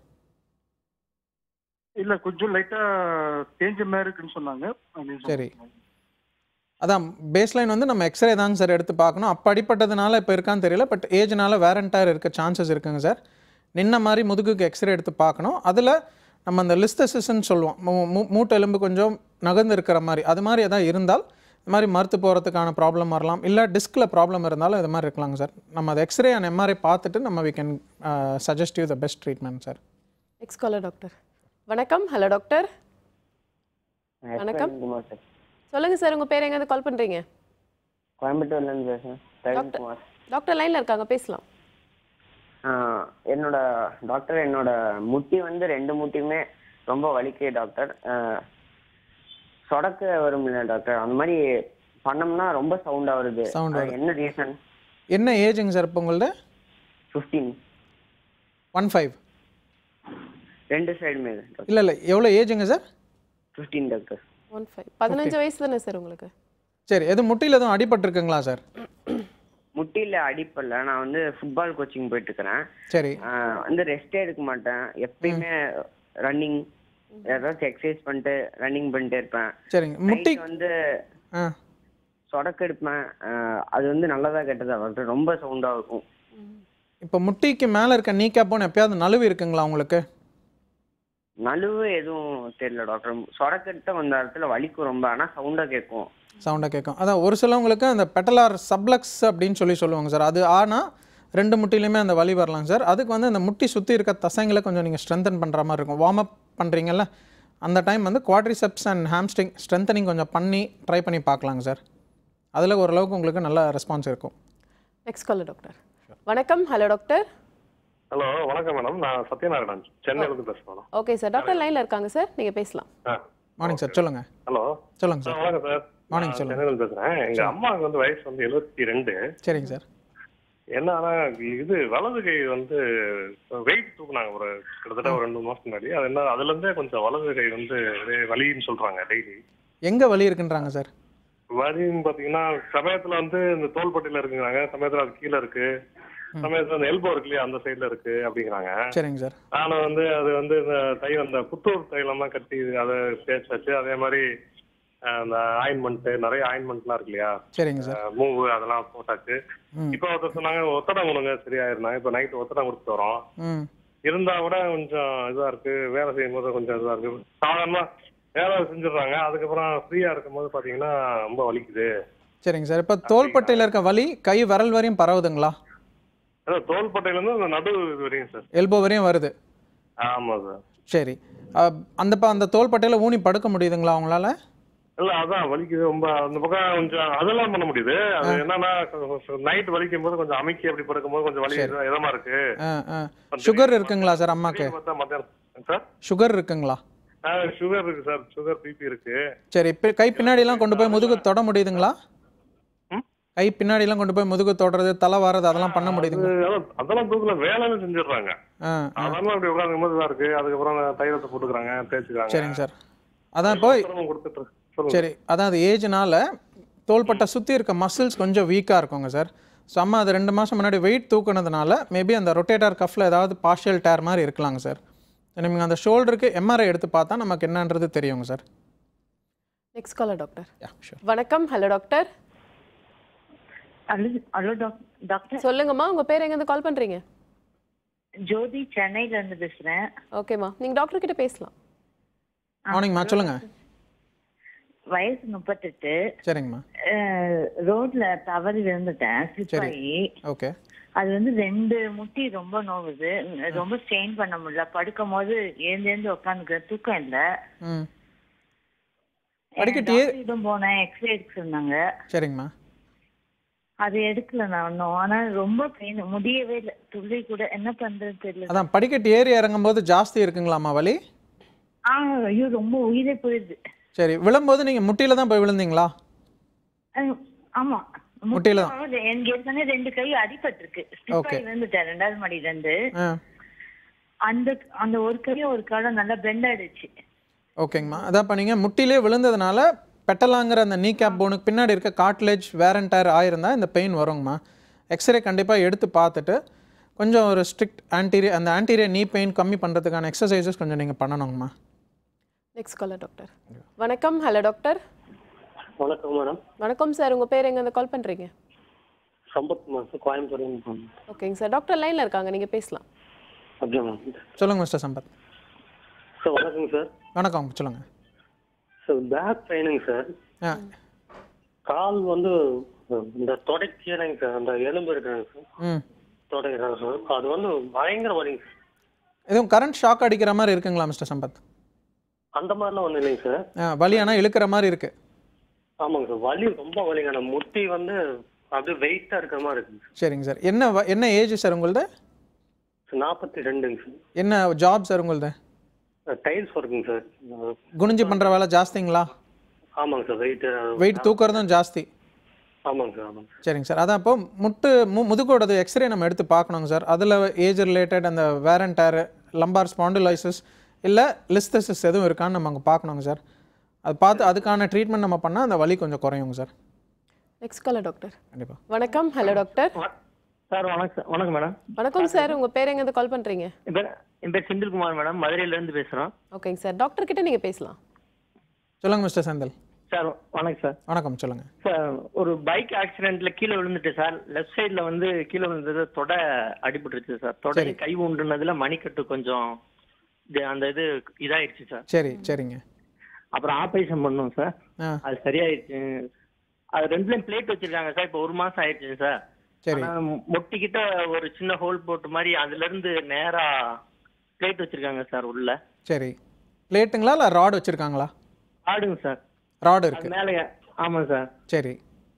இல்ல கொஞ்சம் லைட்டா தேஞ்ச மாதிரி இருக்குன்னு சொன்னாங்க அப்படின்னு
சரி.
சொன்னாங்க.
அதான் பேஸ்லைன் வந்து நம்ம எக்ஸ்ரே தாங்க சார் எடுத்து பார்க்கணும் அப்போ அடிப்பட்டதுனால இப்போ இருக்கான்னு தெரியல பட் ஏஜ்னால வேரண்டாக இருக்க சான்சஸ் இருக்குங்க சார் நின்ன மாதிரி முதுகுக்கு எக்ஸ்ரே எடுத்து பார்க்கணும் அதில் நம்ம அந்த லிஸ்தசிஸ்ன்னு சொல்லுவோம் மூ- மூ- மூட்டு எலும்பு கொஞ்சம் நகர்ந்து இருக்கிற மாதிரி அது மாதிரி எதாவது இருந்தால் இது மாதிரி மறுத்து போகிறதுக்கான ப்ராப்ளம் வரலாம் இல்லை டிஸ்கில் ப்ராப்ளம் இருந்தாலும் இது மாதிரி இருக்கலாங்க சார் நம்ம அது எக்ஸ்ரே அண்ட் எம்ஆர்ஐ பார்த்துட்டு நம்ம we can suggest you the best treatment sir
next caller doctor வணக்கம் ஹலோ டாக்டர் வணக்கம்.
குமார் சார்
சொல்லுங்க சார் உங்க பேர் எங்க கால் பண்றீங்க
கோயம்புத்தூர்ல இருந்து பேசுறேன் பிரவீன்
டாக்டர்.
குமார்
டாக்டர் லைன்ல இருக்காங்க பேசலாம்
ஆஹ் என்னோட டாக்டர் என்னோட முட்டி வந்து ரெண்டு முட்டியுமே ரொம்ப வலிக்கு டாக்டர் ஆஹ் சொடக்க வரும் இல்லை டாக்டர் அந்த மாதிரி பண்ணோம்னா ரொம்ப சவுண்டா வருது
Sound
அது
வருது.
என்ன ரீசன்
என்ன ஏஜுங்க சார் இப்போ உங்கள்ட்ட
ஃபிஃப்டீன்
ஒன் ஃபைவ்
ரெண்டு சைடுமே டாக்டர்
இல்லை இல்லை எவ்வளோ ஏஜுங்க sir
fifteen doctor
one five பதினஞ்சு வயசு தானே சார் உங்களுக்கு
சரி எதுவும் முட்டியில் எதுவும் அடிபட்டிருக்குங்களா சார்
முட்டியில அடிப்படல நான் வந்து ஃபுட்பால் கோச்சிங் போயிட்டு இருக்கிறேன்
சரி
ஆஹ் வந்து ரெஸ்டே எடுக்க மாட்டேன் எப்பயுமே ரன்னிங் ஏதாச்சும் எக்ஸசைஸ் பண்ணிட்டு ரன்னிங் பண்ணிட்டே இருப்பேன்
சரிங்க முட்டி
Night வந்து
ஆ
சொடக்கு எடுப்பேன் அஹ் அது வந்து நல்லதா கெட்டதா டாக்டர் ரொம்ப சவுண்டா இருக்கும்
இப்போ முட்டிக்கு மேலே இருக்க நீ கேப்போன்னு எப்பயாவது நழுவு இருக்குங்களா உங்களுக்கு
நழுவு எதுவும் தெரியல டாக்டர் சொடக்கு எடுத்தா அந்த இடத்துல வலிக்கும் ரொம்ப ஆனா சவுண்டா கேட்கும்
சவுண்டாக கேட்கும் அதான் ஒரு சிலவங்களுக்கு அந்த பெட்டலார் சப்ளக்ஸ் அப்படின்னு சொல்லி சொல்லுவாங்க சார் அது ஆனால் ரெண்டு முட்டிலையுமே அந்த வலி வரலாம் சார் அதுக்கு வந்து அந்த முட்டி சுற்றி இருக்க தசைங்களை கொஞ்சம் நீங்கள் ஸ்ட்ரென்தன் பண்ணுற மாதிரி இருக்கும் வார்ம் அப் பண்ணுறீங்கல்ல அந்த டைம் வந்து குவாட்ரிசெப்ஸ் அண்ட் ஹாம்ஸ்ட்ரிங் ஸ்ட்ரென்தனிங் கொஞ்சம் பண்ணி ட்ரை பண்ணி பார்க்கலாங்க சார் அதில் ஓரளவுக்கு உங்களுக்கு நல்ல ரெஸ்பான்ஸ் இருக்கும்
நெக்ஸ்ட் காலர் டாக்டர் வணக்கம் ஹலோ டாக்டர்
ஹலோ வணக்கம் மேடம் நான் சத்யநாராயணன் சென்னையிலேருந்து பேசுகிறேன் மேடம்
ஓகே சார் டாக்டர் லைன்ல இருக்காங்க சார் நீங்க பேசலாம்
ஆ
மார்னிங் சார் சொல்லுங்கள்
ஹலோ
சொல்லுங்கள்
ஆ,
சார்
வணக்கம் சார்
Morning,
நான்
சொல்லுங்க.
சென்னையிலேருந்து பேசுகிறேன் எங்கள் அம்மாவுக்கு வந்து வயசு வந்து எழுபத்தி ரெண்டு
சரிங்க சார்
என்னன்னா இது வலது கை வந்து வெயிட் தூக்குனாங்க ஒரு கிட்டத்தட்ட ஒரு ரெண்டு மாசம் முன்னாடி அது என்ன அதுல இருந்தே கொஞ்சம் வலது கை வந்து ஒரே வலின்னு சொல்றாங்க டெய்லி
எங்கே வலி இருக்குன்றாங்க சார்
வலின்னு பாத்தீங்கன்னா சமயத்துல வந்து இந்த தோள்பட்டையில இருக்குங்கிறாங்க சமயத்துல அது கீழே இருக்கு சமயத்துல அந்த எல்போ இருக்கு இல்லையா அந்த சைடுல இருக்கு அப்படிங்கிறாங்க
சரிங்க சார்
ஆனா வந்து அது வந்து இந்த தைலம் அந்த புத்தூர் தைலம்லாம் கட்டி அதை தேய்ச்சாச்சு அதே மாதிரி அஹ், அந்த ஆயின்மெண்ட் நிறைய ஆயின்மெண்ட்லாம் இருக்கு இல்லையா
சரிங்க சார்
மூவு அதெல்லாம் போட்டாச்சு
ம்
இப்போ ஒருத்தர் சொன்னாங்க ஒத்தடம் கொடுங்க சரியாயிருந்தாங்க இப்போ நைட்டு ஒத்தடம் கொடுத்துட்டு வரோம்
ம்
இருந்தா கூட கொஞ்சம் இதா இருக்கு வேலை செய்யும் போது கொஞ்சம் இதா இருக்கு சாதாரணமா வேலை செஞ்சிடுறாங்க அதுக்கப்புறம் ஃப்ரீயா இருக்கும் போது பாத்தீங்கன்னா ரொம்ப வலிக்குது
சரிங்க சார் இப்போ தோள்பட்டையில் இருக்க வலி கை விரல் வரையும் பரவுதுங்களா
அதான் தோள்பட்டையில இருந்து அந்த நடு இது வரையும் சார்
எல்போ வரையும் வருது
ஆமா சார்
சரி அஹ், அந்த ப அந்த தோள்பட்டையில் ஊனி படுக்க முடியுதுங்களா அவங்களால
இல்ல அதான் வலிக்குது ரொம்ப அந்த பக்கம் கொஞ்சம் அதெல்லாம் பண்ண முடியுது அது என்னன்னா நைட் வலிக்கும் போது கொஞ்சம் அமைக்கி அப்படி படுக்கும்போது கொஞ்சம் வலி இதா- இதமா இருக்கு
சுகர் இருக்குங்களா சார் அம்மாக்கு
திடீர்னு பார்த்தா மத்தியானம் சார்
சுகர் இருக்குங்களா
சுகர் இருக்கு சார் சுகர் பிபி இருக்கு
சரி பி- கை பின்னாடிலாம் கொண்டு போய் முதுகு தொட முடியுதுங்களா
ம்?
கை பின்னாடிலாம் கொண்டு போய் முதுகு தொடுறது தலை வாரது அதெல்லாம் பண்ண முடியுதுங்களா
அது- அதான் அதெல்லாம் தூக்கல வேலைன்னு செஞ்சிடுறாங்க
ஆ ஆ
அதெல்லாம் அப்படி உட்காந்து போது இதா இருக்கு அதுக்கப்புறம் தைலத்தை போட்டுக்கிறாங்க தேய்ச்சிக்கிறாங்க
சரிங்க சார் அதான் இப்போ
சிரமம் கொடுத்துட்டு இருக்கு. சொல்லுங்க
சரி அதான் அது ஏஜ்னால தோள்பட்டை சுற்றி இருக்க மசில்ஸ் கொஞ்சம் வீக்காக இருக்குங்க சார் ஸோ அம்மா அது ரெண்டு மாதம் முன்னாடி வெயிட் தூக்குனதுனால மேபி அந்த ரொட்டேட்டர் கஃப்பில் ஏதாவது பார்ஷியல் டேர் மாதிரி இருக்கலாங்க சார் நீங்கள் அந்த ஷோல்டருக்கு எம்ஆர்ஐ எடுத்து பார்த்தா நமக்கு என்னன்றது தெரியுங்க sir
next caller doctor
yeah sure
வணக்கம் hello doctor
hello hello doctor- doctor
சொல்லுங்கம்மா உங்க பேர் எங்க இருந்து கால் பண்றீங்க
ஜோதி சென்னையில இருந்து பேசுறேன்
ஓகேம்மா நீங்க டாக்டர் கிட்ட பேசலாம்
மார்னிங்மா சொல்லுங்கள்
வயசு முப்பத்தெட்டு
சரிங்கம்மா
அஹ், ரோட்ல தவறி விழுந்துட்டேன் ஸ்லிப்
சரி.
ஆகி
ஓகே
அது வந்து ரெண்டு முட்டி ரொம்ப நோவுது ரொம்ப ஸ்ட்ரெயின் பண்ண முடியல படுக்கும் போது எழுந்து எழுந்து உட்காந்துக்கிற தூக்கம் இல்ல
ம்
எனக்கு
அடிக்கடி-
doctor கிட்ட போனேன் எக்ஸ்ரே எடுக்க சொன்னாங்க
சரிங்கம்மா
அது எடுக்கல நான் இன்னும் ஆனா ரொம்ப பெயின் முடியவே இல்லை துள்ளி கூட என்ன பண்றது தெரியல
அதான் படிக்கட்டு ஏறி இறங்கும்போது ஜாஸ்தி இருக்குங்களாம்மா வலி
ஆ ஐயோ ரொம்ப உயிரே போயிடுது
சரி விழும்போது நீங்கள் முட்டியில் தான் போய் விழுந்தீங்களா
அஹ், ஆமா
முட்டியில தான்.
முட்டியில எனக்கு ஏற்கனவே ரெண்டு கை அடிபட்டிருக்கு ஸ்லிப்
Okay.
ஆகி விழுந்துட்டேன் ரெண்டாவது மாடியில இருந்து
ஆ
அந்த அந்த ஒரு கையும் ஒரு காலம் நல்லா பெண்ட் ஆயிடுச்சு
ஓகேங்கம்மா அதான் இப்போ நீங்கள் முட்டிலே விழுந்ததுனால பெட்டலாங்கிற அந்த நீ கேப் போனுக்கு பின்னாடி இருக்க காட்லேஜ் வேரண்டர் ஆயிருந்தா இந்த பெயின் வருங்கம்மா எக்ஸ்ரே கண்டிப்பாக எடுத்து பார்த்துட்டு கொஞ்சம் ஒரு ஸ்ட்ரிக்ட் ஆன்டீரியர் அந்த ஆன்டீரியர் நீ பெயின் கம்மி பண்ணுறதுக்கான எக்ஸசைசஸ் கொஞ்சம் நீங்கள் பண்ணணுங்கம்மா
நெக்ஸ்ட் காலர் டாக்டர் வணக்கம் ஹலோ டாக்டர்
வணக்கம் மேடம்
வணக்கம் சார் உங்க பேர் எங்க இருந்து கால் பண்றீங்க
சம்பத் மாசம் கோயம்புத்தூர்
ஓகேங்க சார் டாக்டர் லைன்ல இருக்காங்க நீங்க பேசலாம்
ஓகே மேம்
சொல்லுங்கள் மிஸ்டர் சம்பத்
சார் வணக்கங்க சார்
வணக்கம் சொல்லுங்கள்
சார் பேக் பெயினுங்க சார்
ஆ
கால் வந்து இந்த தொடை கீழைங்க சார் அந்த எலும்பு இருக்குங்க சார்
ம்
தொடைக்கிறாங்க சார் அது வந்து பயங்கர வலிங்க சார்
எதுவும் கரண்ட் ஷாக் அடிக்கிற மாதிரி இருக்குங்களா மிஸ்டர் சம்பத்
அந்த மாதிரிலாம் ஒன்றும் இல்லைங்க சார்
ஆ வலி ஆனால் இழுக்கிற மாதிரி இருக்குது
ஆமாங்க சார் வலி ரொம்ப வலிங்க அந்த முட்டி வந்து அப்படியே வெயிட்டாக இருக்கிற மாதிரி இருக்குங்க
சரிங்க சார் என்ன வ- என்ன ஏஜ் சார் உங்களுது
சார் நாற்பத்தி ரெண்டுங்க சார்
என்ன ஜாப் சார் உங்களுது
டைல்ஸ் ஒர்க்குங்க சார்
குனிஞ்சு பண்ணுற வேலை ஜாஸ்திங்களா
ஆமாங்க சார் வெயிட்
வெயிட் தூக்குறதும் ஜாஸ்தி
ஆமாங்க சார் ஆமாங்க
சரிங்க சார் அதான் இப்போ முட்டு மு முதுகோடது எக்ஸ்ரே நம்ம எடுத்து பார்க்கணுங்க சார் அதில் ஏஜ் ரிலேட்டட் அந்த வேரண்டர் லம்பார் ஸ்பாண்டிலைசிஸ் இல்லை லிஸ்தசிஸ் எதுவும் இருக்கான்னு நம்ம அங்கே பார்க்கணுங்க சார் அது பார்த்து அதுக்கான ட்ரீட்மெண்ட் நம்ம பண்ணால் அந்த வலி கொஞ்சம் குறையுங்க சார்
நெக்ஸ்ட் காலர் டாக்டர்
கண்டிப்பாக
வணக்கம் ஹலோ டாக்டர்
சார் வணக்கம் சார் வணக்கம் மேடம்
வணக்கம் சார் உங்க பேர் எங்க கால் பண்றீங்க
என் பேர் என் பேர் செந்தில்குமார் மேடம் மதுரையில இருந்து பேசுறோம்
ஓகேங்க சார் டாக்டர் கிட்ட நீங்க பேசலாம்
சொல்லுங்கள் மிஸ்டர் செந்தில்
சார் வணக்கம் சார்
வணக்கம் சொல்லுங்கள்
சார் ஒரு பைக் ஆக்சிடென்ட்ல கீழே விழுந்துட்டு சார் லெஃப்ட் சைடுல வந்து கீழே விழுந்தது தொடை அடிபட்டுருச்சு சார் தொடை
சரி.
கை உண்டுனதுல மணிக்கட்டு கொஞ்சம் இது- அந்த இது இதாயிருச்சு சார்
சரி சரிங்க
அப்புறம் ஆபரேஷன் பண்ணோம் சார்
ஆ
அது சரியாயிருச்சு அது ரெண்டுலயும் பிளேட் வச்சிருக்காங்க சார் இப்போ ஒரு மாசம் ஆயிடுச்சு சார்
சரி
ஆனா மொட்டிக்கிட்ட ஒரு சின்ன ஹோல் போட்டு மாதிரி அதுல இருந்து நேரா பிளேட் வச்சிருக்காங்க சார் உள்ள
சரி பிளேட்டுங்களா இல்லை ராட் வச்சுருக்காங்களா
ஆடுங்க சார்
ராட்
அது
இருக்கு
மேலே ஆமாம் சார்
சரி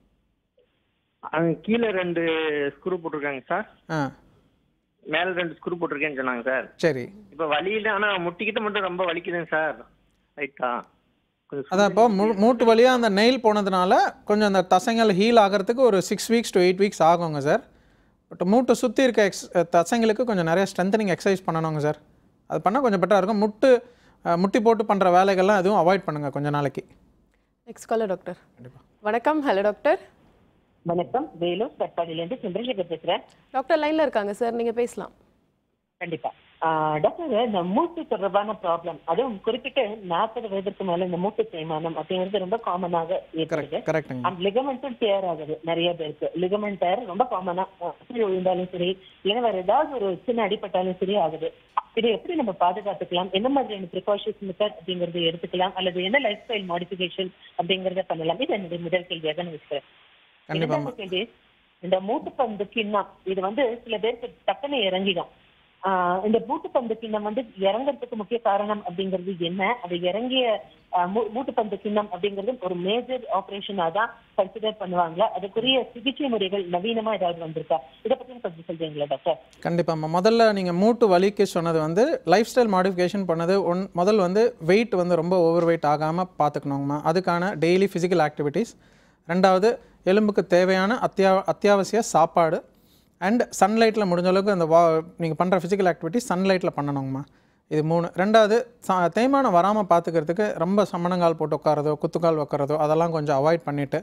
அது கீழே ரெண்டு ஸ்க்ரூ போட்டிருக்காங்க சார்
ஆ
மேல ரெண்டு ஸ்க்ரூ போட்டிருக்கேன்னு சொன்னாங்க சார்
சரி
இப்ப வலியில ஆனா முட்டிக்கிட்ட மட்டும் ரொம்ப வலிக்குதுங்க சார் ரைட்டா கொஞ்சம்
அதான் இப்போ மூ மூட்டு வழியாக அந்த நெயில் போனதுனால கொஞ்சம் அந்த தசைகள் ஹீல் ஆகிறதுக்கு ஒரு six weeks to eight weeks ஆகுங்க சார் பட் மூட்டை சுற்றி இருக்க எக்ஸ் தசைங்களுக்கு கொஞ்சம் நிறைய ஸ்ட்ரென்தனிங் எக்ஸசைஸ் பண்ணணுங்க சார் அது பண்ணால் கொஞ்சம் பெட்டராக இருக்கும் முட்டு அஹ், முட்டி போட்டு பண்ணுற வேலைகள்லாம் எதுவும் அவாய்ட் பண்ணுங்கள் கொஞ்ச நாளைக்கு
நெக்ஸ்ட் காலர் டாக்டர் வணக்கம் ஹலோ டாக்டர்
வணக்கம் வேலூர் தற்பாடியிலேருந்து சந்திரசேகர் பேசுறேன்
டாக்டர் லைன்ல இருக்காங்க சார் நீங்க பேசலாம்
கண்டிப்பா ஆஹ் டாக்டர் இந்த மூட்டு தொடர்பான ப்ராப்ளம் அதுவும் குறிப்பிட்டு நாற்பது வயதிற்கு மேல இந்த மூட்டு தேய்மானம் அப்படிங்கிறது ரொம்ப காமனாக ஏற்படுது
கரெக்டுங்க
அந்த லிகமெண்ட்டும் டேர் ஆகுது நிறைய பேருக்கு லிகமெண்ட் டேர் ரொம்ப காமனா கீழே விழுந்தாலும் சரி இல்லைன்னா வேற ஏதாவது ஒரு சின்ன அடிபட்டாலும் சரி ஆகுது இதை எப்படி நம்ம பாதுகாத்துக்கலாம் என்ன மாதிரியான ப்ரிகாஷன்ஸ் மெத்தட் அப்படிங்கறது எடுத்துக்கலாம் அல்லது என்ன லைஃப் ஸ்டைல் மாடிஃபிகேஷன் அப்படிங்கறத பண்ணலாம் இது என்னுடைய முதல் கேள்வியாக நான் வச்சுக்கிறேன்
கண்டிப்பாக
இரண்டாவது கேள்வி இந்த மூட்டுப்பந்து கிண்ணம் இது வந்து சில பேருக்கு டக்குன்னு இறங்கிடும் ஆஹ் இந்த மூட்டுப்பந்து கிண்ணம் வந்து இறங்குறதுக்கு முக்கிய காரணம் அப்படிங்கிறது என்ன அது இறங்கிய ஆஹ் மூ- மூட்டுப்பந்து கிண்ணம் அப்படிங்கிறது ஒரு மேஜர் ஆபரேஷனா தான் கன்சிடர் பண்ணுவாங்க அதுக்குரிய சிகிச்சை முறைகள் நவீனமா ஏதாவது வந்திருக்கா இதை பத்தி கொஞ்சம் சொல்றீங்களா டாக்டர்
கண்டிப்பாக முதல்ல நீங்கள் மூட்டு வலிக்கு சொன்னது வந்து லைஃப் ஸ்டைல் மாடிஃபிகேஷன் பண்ணது ஒன் முதல் வந்து வெயிட் வந்து ரொம்ப ஓவர் வெயிட் ஆகாமல் பார்த்துக்கணுங்கம்மா அதுக்கான டெய்லி ஃபிசிக்கல் ஆக்டிவிட்டீஸ் ரெண்டாவது எலும்புக்கு தேவையான அத்தியா அத்தியாவசிய சாப்பாடு அண்ட் சன்லைட்டில் முடிஞ்ச அளவுக்கு அந்த வா நீங்கள் பண்ணுற ஃபிசிக்கல் ஆக்டிவிட்டி சன்லைட்டில் பண்ணணுங்கம்மா இது மூணு ரெண்டாவது சா தேய்மானம் வராமல் பார்த்துக்கிறதுக்கு ரொம்ப சமணங்கால் போட்டு உட்காரதோ குத்துக்கால் உட்காரதோ அதெல்லாம் கொஞ்சம் அவாய்ட் பண்ணிவிட்டு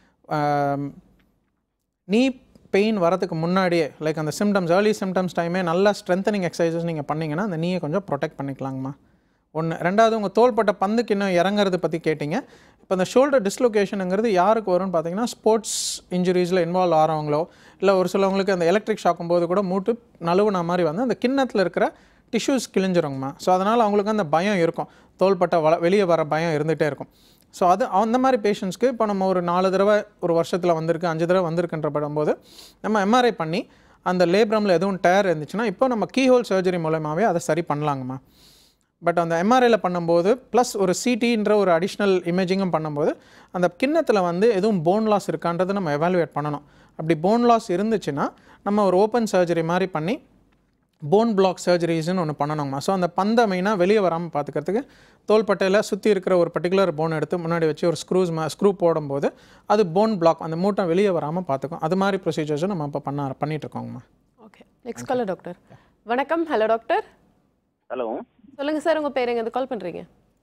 நீ பெயின் வரதுக்கு முன்னாடியே லைக் அந்த சிம்டம்ஸ் ஏர்லி சிம்டம்ஸ் டைமே நல்லா ஸ்ட்ரென்தனிங் எக்ஸசைசஸ் நீங்கள் பண்ணீங்கன்னா அந்த நீயை கொஞ்சம் ப்ரொடெக்ட் பண்ணிக்கலாங்கம்மா ஒன்று ரெண்டாவது உங்கள் தோள்பட்ட பந்துக்கு இன்னும் இறங்குறது பற்றி கேட்டிங்க இப்போ இந்த ஷோல்டர் டிஸ்லொகேஷனுங்கிறது யாருக்கு வரும்னு பார்த்தீங்கன்னா ஸ்போர்ட்ஸ் இன்ஜுரிஸில் இன்வால்வ் ஆகிறவங்களோ இல்லை ஒரு சிலவங்களுக்கு அந்த எலக்ட்ரிக் ஷாக்கும் போது கூட மூட்டு நழுவுன மாதிரி வந்து அந்த கிண்ணத்தில் இருக்கிற டிஷ்யூஸ் கிழிஞ்சிருங்கம்மா ஸோ அதனால் அவங்களுக்கு அந்த பயம் இருக்கும் தோள்பட்ட வள வெளியே வர பயம் இருந்துகிட்டே இருக்கும் ஸோ அது அந்த மாதிரி பேஷண்ட்ஸ்க்கு இப்போ நம்ம ஒரு நாலு தடவை ஒரு வருஷத்தில் வந்திருக்கு அஞ்சு தடவை வந்திருக்குன்ற படும்போது நம்ம எம்ஆர்ஐ பண்ணி அந்த லேப்ரமில் எதுவும் டயர் இருந்துச்சுன்னா இப்போ நம்ம கீஹோல் சர்ஜரி மூலமாகவே அதை சரி பண்ணலாங்கம்மா பட் அந்த எம்ஆர்ஐயில் பண்ணும்போது ப்ளஸ் ஒரு சிடின்ற ஒரு அடிஷ்னல் இமேஜிங்கும் பண்ணும்போது அந்த கிண்ணத்தில் வந்து எதுவும் போன் லாஸ் இருக்கான்றதை நம்ம எவாலுவேட் பண்ணணும் அப்படி போன் லாஸ் இருந்துச்சுன்னா நம்ம ஒரு ஓப்பன் சர்ஜரி மாதிரி பண்ணி போன் பிளாக் சர்ஜரிஸ்னு ஒன்று பண்ணணுங்கம்மா ஸோ அந்த பந்தை மெயினாக வெளியே வராமல் பார்த்துக்கிறதுக்கு தோள்பட்டையில் சுற்றி இருக்கிற ஒரு பர்டிகுலர் போன் எடுத்து முன்னாடி வச்சு ஒரு ஸ்க்ரூஸ் ஸ்க்ரூ போடும்போது அது போன் பிளாக் அந்த மூட்டை வெளியே வராமல் பார்த்துக்கும் அது மாதிரி ப்ரொசீஜர்ஸும் நம்ம இப்போ பண்ண பண்ணிட்டு இருக்கோங்கம்மா
ஓகே நெக்ஸ்ட் காலர் டாக்டர் வணக்கம் ஹலோ டாக்டர்
ஹலோ
சொல்லுங்க சார் உங்க பேர் எங்க கால் பண்றீங்க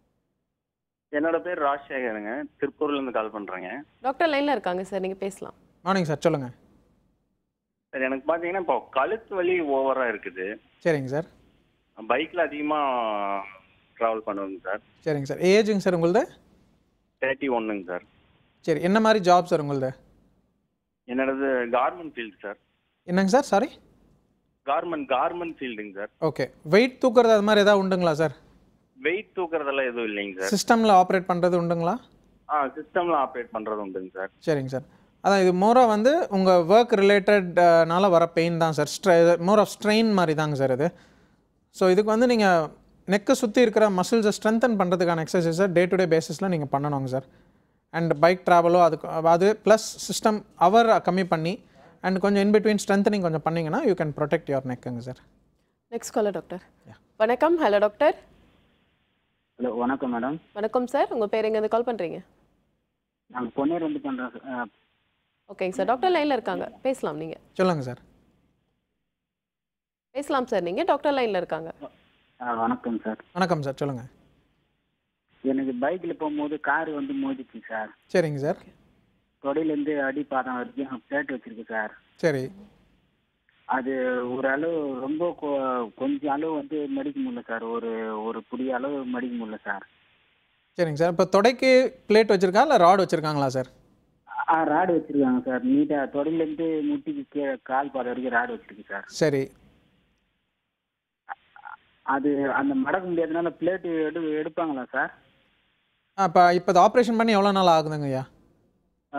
என்னோட பேர் ராஜசேகருங்க திருப்பூர்ல இருந்து கால் பண்றேங்க
டாக்டர் லைன்ல இருக்காங்க சார் நீங்க பேசலாம்
மார்னிங் சார் சொல்லுங்கள்
சார் எனக்கு பாத்தீங்கன்னா இப்போ கழுத்து வலி ஓவரா இருக்குது
சரிங்க சார்
பைக்ல அதிகமா டிராவல் பண்ணுவேங்க சார்
சரிங்க சார் ஏஜுங்க சார் உங்களுது
தேர்ட்டி ஒன்னுங்க சார்
சரி என்ன மாதிரி ஜாப் சார் உங்களுது
என்னோடது கார்மெண்ட் ஃபீல்டு சார்
என்னங்க சார் சாரி
கார்மெண்ட் கார்மெண்ட் ஃபீல்டுங்க சார்
ஓகே வெயிட் தூக்குறது அது மாதிரி ஏதாவது உண்டுங்களா சார்
வெயிட் தூக்குறதெல்லாம் எதுவும் இல்லைங்க சார்
சிஸ்டமில் ஆப்ரேட் பண்ணுறது உண்டுங்களா
ஆ சிஸ்டம்ல ஆப்ரேட் பண்றது உண்டுங்க சார்
சரிங்க சார் அதான் இது மோராக வந்து உங்கள் ஒர்க் ரிலேட்டட்னால வர பெயின் தான் சார் ஸ்ட்ரெ மோர் ஆஃப் ஸ்ட்ரெயின் மாதிரி தாங்க சார் இது ஸோ இதுக்கு வந்து நீங்கள் நெக்கை சுற்றி இருக்கிற மசில்ஸை ஸ்ட்ரென்தன் பண்ணுறதுக்கான எக்ஸசைஸை டே டு டே பேசிஸில் நீங்கள் பண்ணணுங்க சார் அண்ட் பைக் ட்ராவலோ அதுக்கு அது ப்ளஸ் சிஸ்டம் அவர் கம்மி பண்ணி அண்ட் கொஞ்சம் இன் பிட்வீன் ஸ்ட்ரென்தனிங் கொஞ்சம் பண்ணிங்கன்னா யூ கேன் ப்ரொடெக்ட் யுவர் நெக்குங்க சார்
நெக்ஸ்ட் காலர் டாக்டர் வணக்கம் ஹலோ டாக்டர்
ஹலோ வணக்கம் மேடம்
வணக்கம் சார் உங்க பேர் எங்க கால் பண்றீங்க
நாங்கள் பொன்னேர் வந்து பண்ணுறோம் சார்
ஓகேங்க சார் டாக்டர் லைன்ல இருக்காங்க பேசலாம் நீங்க
சொல்லுங்கள் சார்
பேசலாம் சார் நீங்க டாக்டர் லைன்ல இருக்காங்க
வணக்கம் சார்
வணக்கம் சார் சொல்லுங்கள்
எனக்கு பைக்கில் போகும்போது கார் வந்து மோதிச்சு சார்
சரிங்க சார்
தொடையிலேருந்து அடி பாதம் வரைக்கும் பிளேட் வச்சிருக்கு சார்
சரி
அது ஒரு அளவு ரொம்ப கொ- கொஞ்சம் அளவு வந்து மடிக்க முடியல சார் ஒரு ஒரு புடி அளவு மடிக்க முடியல சார்
சரிங்க சார் இப்போ தொடைக்கு பிளேட் வச்சுருக்கா இல்லை ராட் வச்சுருக்காங்களா சார்
ஆ ராடு வச்சிருக்காங்க சார் நீட்டாக தொடையிலேருந்து முட்டிக்கு கீழே கால் பாதை வரைக்கும் ராடு வச்சிருக்கு சார்
சரி
அது அந்த மடக்க முடியாதனால பிளேட்டு எடு எடுப்பாங்களா சார்
அப்போ இப்போ ஆப்ரேஷன் பண்ணி எவ்வளோ நாள் ஆகுதுங்க ஐயா
ஆ,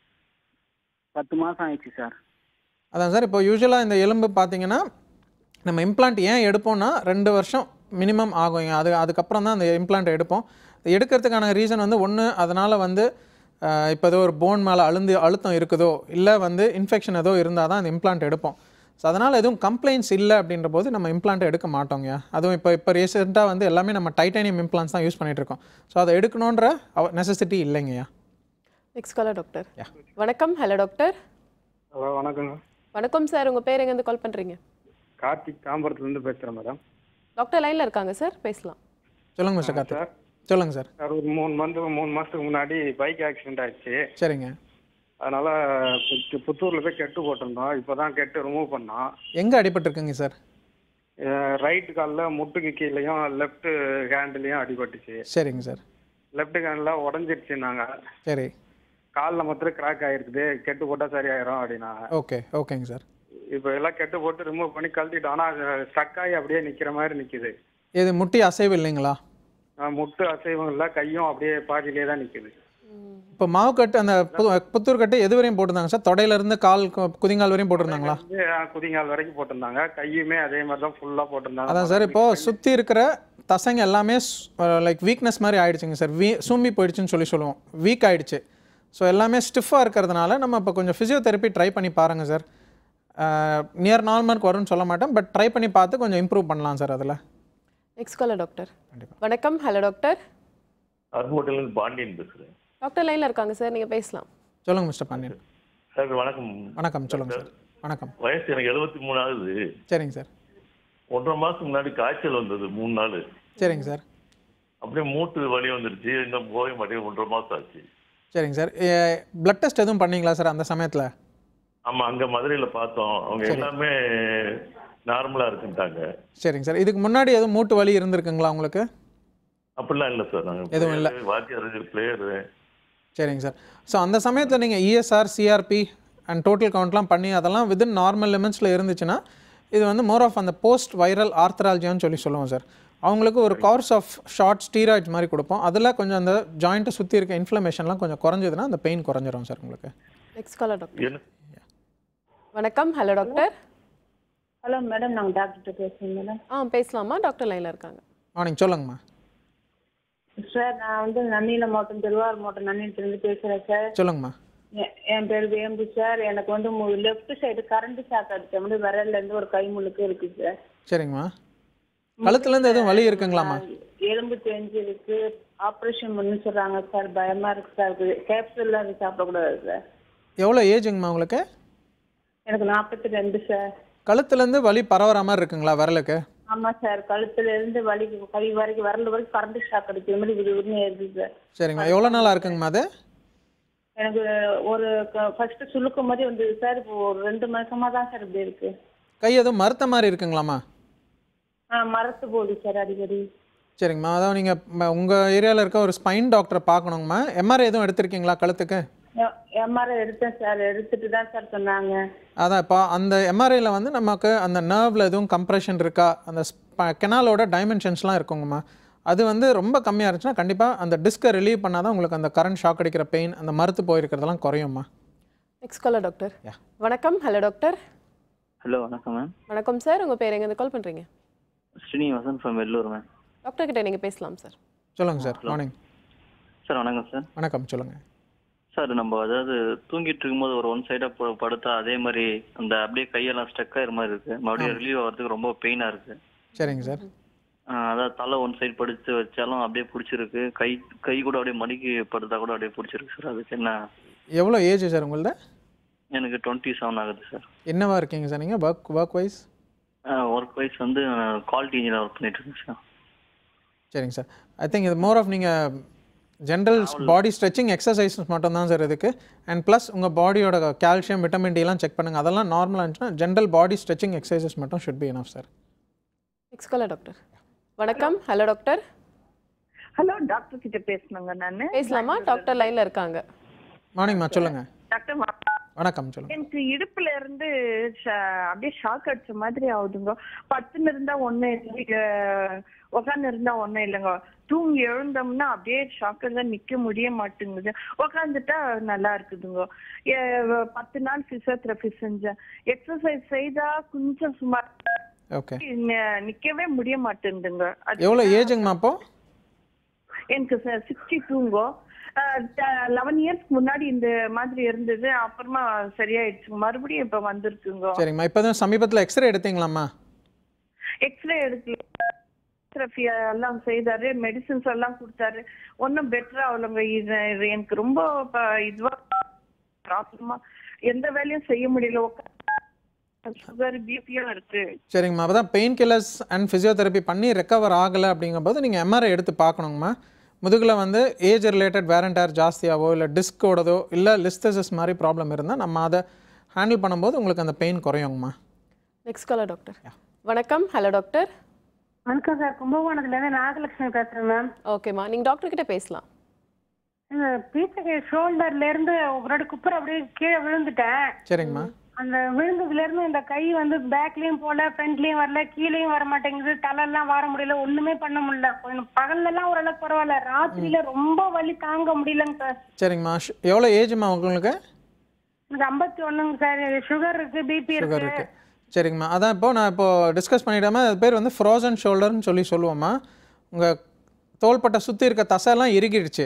பத்து மாதம் ஆயிடுச்சு சார்
அதான் சார் இப்போ யூஸ்வலாக இந்த எலும்பு பார்த்தீங்கன்னா நம்ம இம்ப்ளான்ட் ஏன் எடுப்போம்னா ரெண்டு வருஷம் மினிமம் ஆகும் அது அதுக்கப்புறம் தான் அந்த இம்ப்ளான்ட் எடுப்போம் இது எடுக்கிறதுக்கான ரீசன் வந்து ஒன்று அதனால் வந்து ஆஹ், இப்போ ஏதோ ஒரு போன் மேலே அழுந்து அழுத்தம் இருக்குதோ இல்லை வந்து இன்ஃபெக்ஷன் ஏதோ இருந்தால் தான் அந்த இம்ப்ளான்ட் எடுப்போம் ஸோ அதனால் எதுவும் கம்ப்ளைண்ட்ஸ் இல்லை அப்படின்ற போது நம்ம இம்ப்ளான்ட் எடுக்க மாட்டோங்க அதுவும் இப்போ இப்போ ரீசெண்டாக வந்து எல்லாமே நம்ம டைட்டானியம் இம்ப்ளான்ஸ் தான் யூஸ் பண்ணிட்டு இருக்கோம் ஸோ அதை எடுக்கணுன்ற நெசசிட்டி இல்லைங்கய்யா
நெக்ஸ்ட் காலர் டாக்டர் வணக்கம் ஹலோ டாக்டர்
ஹலோ வணக்கங்க
வணக்கம் சார் உங்க பேர் எங்கேருந்து கால் பண்றீங்க
கார்த்திக் தாம்பரத்துலேருந்து பேசுகிறேன் மேடம்
டாக்டர் லைன்ல இருக்காங்க சார் பேசலாம்
சொல்லுங்கள் மிஸ்டர் கார்த்திக் சொல்லுங்கள் சார்
சார் ஒரு மூணு மந்த் மூணு மாதத்துக்கு முன்னாடி பைக் ஆக்சிடென்ட் ஆயிடுச்சு
சரிங்க
அதனால பு- புத்தூரில் போய் கெட்டு போட்டிருந்தோம் இப்போ தான் கெட்டு ரிமூவ் பண்ணோம்
எங்கே அடிபட்டிருக்குங்க சார்
ரைட் காலில் முட்டுக்கு கீழேயும் லெஃப்ட் ஹேண்ட்லேயும் அடிபட்டுச்சு
சரிங்க சார்
லெஃப்ட் ஹேண்டில் உடஞ்சிருச்சு நாங்கள்
சரி
காலில் மாத்திரம் கிராக் ஆயிருக்குது கெட்டு போட்டால் சரியாயிரும் அப்படின்னாங்க
ஓகே ஓகேங்க சார்
இப்போ எல்லாம் கெட்டு போட்டு ரிமூவ் பண்ணி கழட்டிட்டோம் ஆனால் ஸ்டக் ஆகி அப்படியே நிற்கிற மாதிரி நிற்கிது
இது முட்டி அசைவு இல்லைங்களா
முட்டு அசைவம் இல்லை கையும் அப்படியே பாதியிலே தான் நிற்கிது
இப்போ மாவு கட்டு அந்த பு- புத்தூர் கட்டு எது வரையும் போட்டிருந்தாங்க சார் தொடையில இருந்து கால் கு- குதிங்கால் வரையும் போட்டிருந்தாங்களா
வந்து, ஆ, குதிங்கால் வரைக்கும் போட்டிருந்தாங்க கையுமே அதே மாதிரி தான் ஃபுல்லாக போட்டிருந்தாங்க
அதான் சார் இப்போ சுற்றி இருக்கிற தசைங்க எல்லாமே லைக் வீக்னஸ் மாதிரி ஆயிடுச்சுங்க சார் வீ சூம்பி போயிடுச்சுன்னு சொல்லி சொல்லுவோம் வீக் ஆயிடுச்சு ஸோ எல்லாமே ஸ்டிஃபாக இருக்கிறதுனால நம்ம இப்போ கொஞ்சம் ஃபிசியோதெரப்பி ட்ரை பண்ணி பாருங்கள் சார் நியர் நார்மலுக்கு வரும்னு சொல்ல மாட்டேன் பட் ட்ரை பண்ணி பார்த்து கொஞ்சம் இம்ப்ரூவ் பண்ணலாம் சார் அதில்
நெக்ஸ்ட் காலர் டாக்டர் வணக்கம் ஹலோ டாக்டர்
அருங்கோட்டையிலேருந்து பாண்டியன் பேசுகிறேன்
டாக்டர் லைன்ல இருக்காங்க சார் நீங்க பேசலாம்
சொல்லுங்கள் மிஸ்டர் பாண்டியன்
சார் வணக்கம்
வணக்கம் சொல்லுங்கள் சார் வணக்கம்
வயசு எனக்கு எழுபத்தி மூணு ஆகுது
சரிங்க சார்
ஒன்றரை மாதத்துக்கு முன்னாடி காய்ச்சல் வந்தது மூணு நாள்
சரிங்க சார்
அப்படியே மூட்டு வலி வந்துருச்சு இன்னும் போக மாட்டேங்குது ஒன்றரை மாதம் ஆச்சு
சரிங்க சார் பிளட் டெஸ்ட் எதுவும் பண்ணீங்களா சார் அந்த சமயத்தில்
ஆமாம் அங்கே மதுரையில் பார்த்தோம் அவங்க
சரி.
எல்லாமே நார்மலாக இருக்குன்ட்டாங்க
சரிங்க சார் இதுக்கு முன்னாடி எதுவும் மூட்டு வலி இருந்திருக்குங்களா உங்களுக்கு
அப்படிலாம் இல்லை சார்
எதுவும் இல்ல.
நாங்கள் வாத்தியார் பிளேயரு
சரிங்க சார் ஸோ அந்த சமயத்தில் நீங்கள் இஎஸ்ஆர் சிஆர்பி அண்ட் டோட்டல் கவுண்ட்லாம் பண்ணி அதெல்லாம் வித்தின் நார்மல் லிமிட்ஸில் இருந்துச்சுன்னா இது வந்து மோர் ஆஃப் அந்த போஸ்ட் வைரல் ஆர்த்தராலஜியான்னு சொல்லி சொல்லுவோம் சார் அவங்களுக்கு ஒரு கோர்ஸ் ஆஃப் ஷார்ட் ஸ்டீராய்ட்ஸ் மாதிரி கொடுப்போம் அதில் கொஞ்சம் அந்த ஜாயிண்ட்டை சுற்றி இருக்க இன்ஃப்ளமேஷன்லாம் கொஞ்சம் குறைஞ்சதுன்னா அந்த பெயின் குறைஞ்சிரும் சார் உங்களுக்கு
நெக்ஸ்ட் காலர் டாக்டர் வணக்கம் ஹலோ டாக்டர்
ஹலோ மேடம் நாங்கள் டாக்டர் பேசுகிறேன் மேடம்
ஆ பேசலாமா டாக்டர் லைன்ல இருக்காங்க
மார்னிங் சொல்லுங்கம்மா
சார் நான் வந்து நன்னில மாவட்டம் திருவாரூர் மாவட்டம் நன்னிலத்துலேருந்து பேசுகிறேன் சார்
சொல்லுங்கம்மா
எ- என் பேர் வேம்பு சார் எனக்கு வந்து லெஃப்ட் சைடு கரண்ட் ஷாக் அடிச்ச மாதிரி விரல்ல இருந்து ஒரு கை முழுக்கு இருக்கு சார்
சரிங்கம்மா கழுத்துலேருந்து எதுவும் வலி இருக்குங்களாம்மா
எலும்பு தேஞ்சு இருக்கு ஆப்ரேஷன் பண்ணு சொல்றாங்க சார் பயமா இருக்கு சார் கேப்சூல்லாம் அது சாப்பிடக்கூடாது சார்
எவ்வளோ ஏஜுங்கம்மா உங்களுக்கு
எனக்கு நாற்பத்தி ரெண்டு சார்
கழுத்துலேருந்து வலி பரவுற மாதிரி இருக்குங்களா விரலுக்கு
ஆமா சார் கழுத்துல இருந்து வலி கை வரைக்கும் விரல் வரைக்கும் கரண்ட் ஷாக் அடிக்கிற மாதிரி விடு விடுன்னு ஏறுது சார்
சரிங்கம்மா எவ்வளோ நாளாக இருக்குங்கம்மா அது
எனக்கு ஒரு ஃபர்ஸ்ட் சுளுக்கு மாதிரி வந்தது சார் இப்போ ஒரு ரெண்டு மாசமா தான் சார் இப்படி இருக்கு
கை எதுவும் மறுத்த மாதிரி இருக்குங்களாம்மா
ஆ மரத்து போகுது சார் அடிக்கடி
சரிங்கம்மா அதான் நீங்கள் உங்கள் ஏரியாவில் இருக்க ஒரு ஸ்பைன் டாக்டரை பார்க்கணுங்கம்மா எம்ஆர்ஐ எதுவும் எடுத்திருக்கீங்களா கழுத்துக்கு
எம்ஆர்ஐ எடுத்தேன் சார் எடுத்துட்டு தான் சார் சொன்னாங்க
அதான் இப்போ அந்த எம்ஆர்ஐயில் வந்து நமக்கு அந்த நர்வில் எதுவும் கம்ப்ரெஷன் இருக்கா அந்த கெனாலோட டைமென்ஷன்ஸ்லாம் இருக்குங்கம்மா அது வந்து ரொம்ப கம்மியாக இருந்துச்சுன்னா கண்டிப்பாக அந்த டிஸ்கை ரிலீவ் பண்ணால் தான் உங்களுக்கு அந்த கரண்ட் ஷாக் அடிக்கிற பெயின் அந்த மறுத்து போயிருக்கிறதெல்லாம் குறையும்மா
நெக்ஸ்ட் காலர் டாக்டர் வணக்கம் ஹலோ டாக்டர்
ஹலோ வணக்கம் மேம்
வணக்கம் சார் உங்க பேர் எங்கேருந்து கால் பண்றீங்க
Srinivasan from Vellore ma'am
doctor கிட்ட நீங்க பேசலாம் சார்
சொல்லுங்கள் சார் மார்னிங்
சார் வணக்கம் சார்
வணக்கம் சொல்லுங்கள்
சார் நம்ம அதாவது தூங்கிட்டு இருக்கும்போது ஒரு ஒன் சைடா படுத்தா அதே மாதிரி அந்த அப்படியே கையெல்லாம் ஸ்டக் ஆகிற மாதிரி இருக்கு மறுபடியும் ரிலீவ் ஆகிறதுக்கு ரொம்ப பெயினா இருக்கு
சரிங்க சார்
ஆஹ் அதாவது தலை ஒன் சைடு படுத்து வச்சாலும் அப்படியே பிடிச்சிருக்கு கை கை கூட அப்படியே மடிக்கி படுத்தா கூட அப்படியே பிடிச்சிருக்கு சார் அதுக்கு என்ன
எவ்வளோ ஏஜ் சார் உங்களது
எனக்கு டுவெண்ட்டி செவன் ஆகுது சார்
என்னவா இருக்கீங்க சார் நீங்கள் work work wise
work wise வந்து குவாலிட்டி இன்ஜினியர் ஒர்க் பண்ணிட்டு இருக்கேன் சார்
சரிங்க சார் ஐ திங்க் இது மோர் ஆஃப் நீங்கள் ஜென்ரல் பாடி ஸ்ட்ரெச்சிங் எக்ஸசைசஸ் மட்டும் தான் சார் இதுக்கு அண்ட் ப்ளஸ் உங்கள் பாடியோட கால்சியம் விட்டமின் டிலாம் செக் பண்ணுங்கள் அதெல்லாம் நார்மலாக இருந்துச்சுன்னா ஜென்ரல் பாடி ஸ்ட்ரெச்சிங் எக்ஸசைசஸ் மட்டும் should be enough sir
next caller doctor வணக்கம் ஹலோ டாக்டர்
ஹலோ டாக்டர் கிட்ட பேசணுங்க நானு
பேசலாமா டாக்டர் லைன்ல இருக்காங்க
மார்னிங்மா சொல்லுங்கள்
டாக்டர் வ-
வணக்கம் சொல்லுங்கள்
எனக்கு இடுப்புல இருந்து ஷ- அப்படியே ஷாக் அடிச்ச மாதிரி ஆகுதுங்க பத்துன்னு இருந்தா ஒண்ணு உட்காந்து இருந்தா ஒண்ணும் இல்லைங்க தூங்கி எழுந்தோம்னா அப்படியே ஷாக் தான் நிக்க முடிய மாட்டேங்குது உட்காந்துட்டா நல்லா இருக்குதுங்க ஏ- பத்து நாள் பிசியோதெரபி செஞ்சேன் எக்ஸசைஸ் செய்தா கொஞ்சம் சுமார்
ஓகே
நி- நிக்கவே முடிய மாட்டேங்குதுங்க அது
எவ்வளோ ஏஜுங்கம்மா அப்போ
எனக்கு சிக்ஸ்டி டூங்கோ லெவன் இயர்ஸ்க்கு முன்னாடி இந்த மாதிரி இருந்தது அப்புறமா சரியாயிடுச்சு மறுபடியும் இப்ப வந்திருக்குங்க
சரிங்கம்மா இப்போ தான் சமீபத்தில் எக்ஸ்ரே எடுத்தீங்களாம்மா
எக்ஸ்ரே எடுக்கல therapy எல்லாம் செய்தாரு மெடிசின்ஸ் எல்லாம் கொடுத்தாரு ஒன்றும் பெட்டர் ஆகலங்க இது இது எனக்கு ரொம்ப ப- இதுவா ப்ராப்ளமா எந்த வேலையும் செய்ய முடியல சுகர் பிபியும் இருக்கு
சரிங்கம்மா அப்போ தான் பெயின் கில்லர்ஸ் அண்ட் ஃபிசியோதெரப்பி பண்ணி ரெக்கவர் ஆகலை அப்படிங்கும்போது நீங்கள் எம்ஆர்ஐ எடுத்து பார்க்கணுங்கம்மா முதுகில் வந்து ஏஜ் ரிலேட்டட் வேரண்டார் ஜாஸ்தியாவோ இல்லை டிஸ்கோடதோ இல்லை லிஸ்தசஸ் மாதிரி ப்ராப்ளம் இருந்தால் நம்ம அதை ஹேண்டில் பண்ணும்போது உங்களுக்கு அந்த பெயின் குறையுங்கம்மா
நெக்ஸ்ட் காலர் டாக்டர் வணக்கம் ஹலோ டாக்டர்
வணக்கம் சார் கும்பகோணத்துல இருந்து நாகலட்சுமி பேசுறேன் மேம்
ஓகேம்மா நீங்க டாக்டர் கிட்ட பேசலாம்
இந்த பீச்சக்கு ஷோல்டர்ல இருந்து ஒரு அடி குப்புற அப்படியே கீழே விழுந்துட்டேன்
சரிங்கம்மா
அந்த விழுந்ததுல இருந்து இந்த கை வந்து பேக்லயும் போல ஃப்ரண்ட்லயும் வரல கீழேயும் வர மாட்டேங்குது தலை எல்லாம் வர முடியல ஒண்ணுமே பண்ண முடியல கொஞ்சம் பகல்ல எல்லாம் ஓரளவுக்கு பரவாயில்ல ராத்திரியில ரொம்ப வலி தாங்க முடியலங்க சார்
சரிங்கம்மா ஷு- எவ்வளோ ஏஜ்மா உங்களுக்கு
எனக்கு ஐம்பத்தி ஒண்ணுங்க சார் சுகர் இருக்கு பிபி
சுகர்
இருக்கு
இருக்குது சரிங்கம்மா அதான் இப்போ நான் இப்போ டிஸ்கஸ் பண்ணிடாம அது பேர் வந்து ஃப்ரோசன் ஷோல்டர்னு சொல்லி சொல்லுவோம்மா உங்கள் தோள்பட்டை சுற்றி இருக்க தசைலாம் இறுகிடுச்சு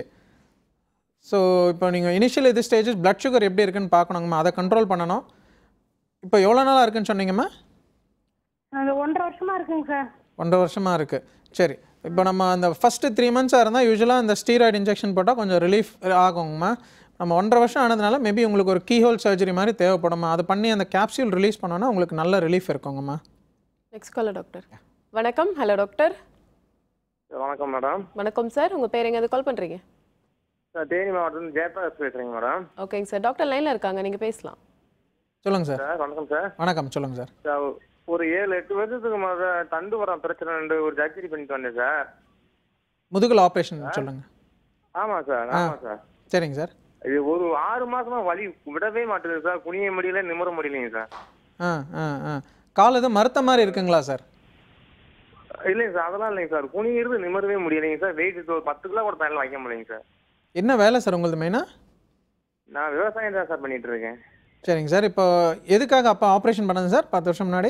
ஸோ இப்போ நீங்கள் இனிஷியல் இது ஸ்டேஜஸ் blood சுகர் எப்படி இருக்குன்னு பார்க்கணுங்கம்மா அதை கண்ட்ரோல் பண்ணணும் இப்போ எவ்வளோ நாளாக இருக்குன்னு சொன்னீங்கம்மா
அது ஒன்றரை வருஷமா இருக்குங்க சார்
ஒன்றரை வருஷமாக இருக்குது சரி இப்போ நம்ம அந்த ஃபஸ்ட்டு த்ரீ மந்த்ஸாக இருந்தால் யூஸ்வலாக இந்த ஸ்டீராய்டு இன்ஜெக்ஷன் போட்டால் கொஞ்சம் ரிலீஃப் ஆகுங்கம்மா நம்ம ஒன்றரை வருஷம் ஆனதுனால மேபி உங்களுக்கு ஒரு கீஹோல் சர்ஜரி மாதிரி தேவைப்படுமா அது பண்ணி அந்த கேப்சியூல் ரிலீஸ் பண்ணோன்னா உங்களுக்கு நல்ல ரிலீஃப் இருக்குங்கம்மா
நெக்ஸ்ட் காலர் டாக்டர் வணக்கம் ஹலோ டாக்டர்
வணக்கம் மேடம்
வணக்கம் சார் உங்க பேர் எங்க கால் பண்றீங்க
சார் தேனி மாவட்டம் ஜெயபிரகாஷ் பேசுறேங்க மேடம்
ஓகேங்க சார் டாக்டர் லைன்ல இருக்காங்க நீங்க பேசலாம்
சொல்லுங்கள் சார்
சார் வணக்கம் சார்
வணக்கம் சொல்லுங்கள் சார்
சார் ஒரு ஏழு எட்டு வருஷத்துக்கு முத தண்டு வரம் பிரச்சனை ரெண்டு ஒரு சர்ஜரி பண்ணிட்டு வந்தேன் சார்
முதுகுல ஆப்ரேஷன் சொல்லுங்கள்
ஆமா சார்
ஆ.
ஆமா சார்
சரிங்க சார்
இது ஒரு ஆறு மாசமா வலி விடவே மாட்டேங்குது சார் குனிய முடியல நிமிர முடியலைங்க சார்
ஆ ஆ ஆ கால் எதுவும் மறுத்த மாதிரி இருக்குங்களா சார்
இல்லைங்க சார் அதெல்லாம் இல்லைங்க சார் குனியிறது நிமிரவே முடியலைங்க சார் வெயிட் ஒரு பத்து கிலோ கூட மேலே வைக்க முடியலைங்க சார்
என்ன வேலை சார் உங்களது மெயினாக
நான் விவசாயம் தான் சார் பண்ணிட்டு இருக்கேன்
சரிங்க சார் இப்போ எதுக்காக அப்போ ஆப்ரேஷன் பண்ணது சார் பத்து வருஷம் முன்னாடி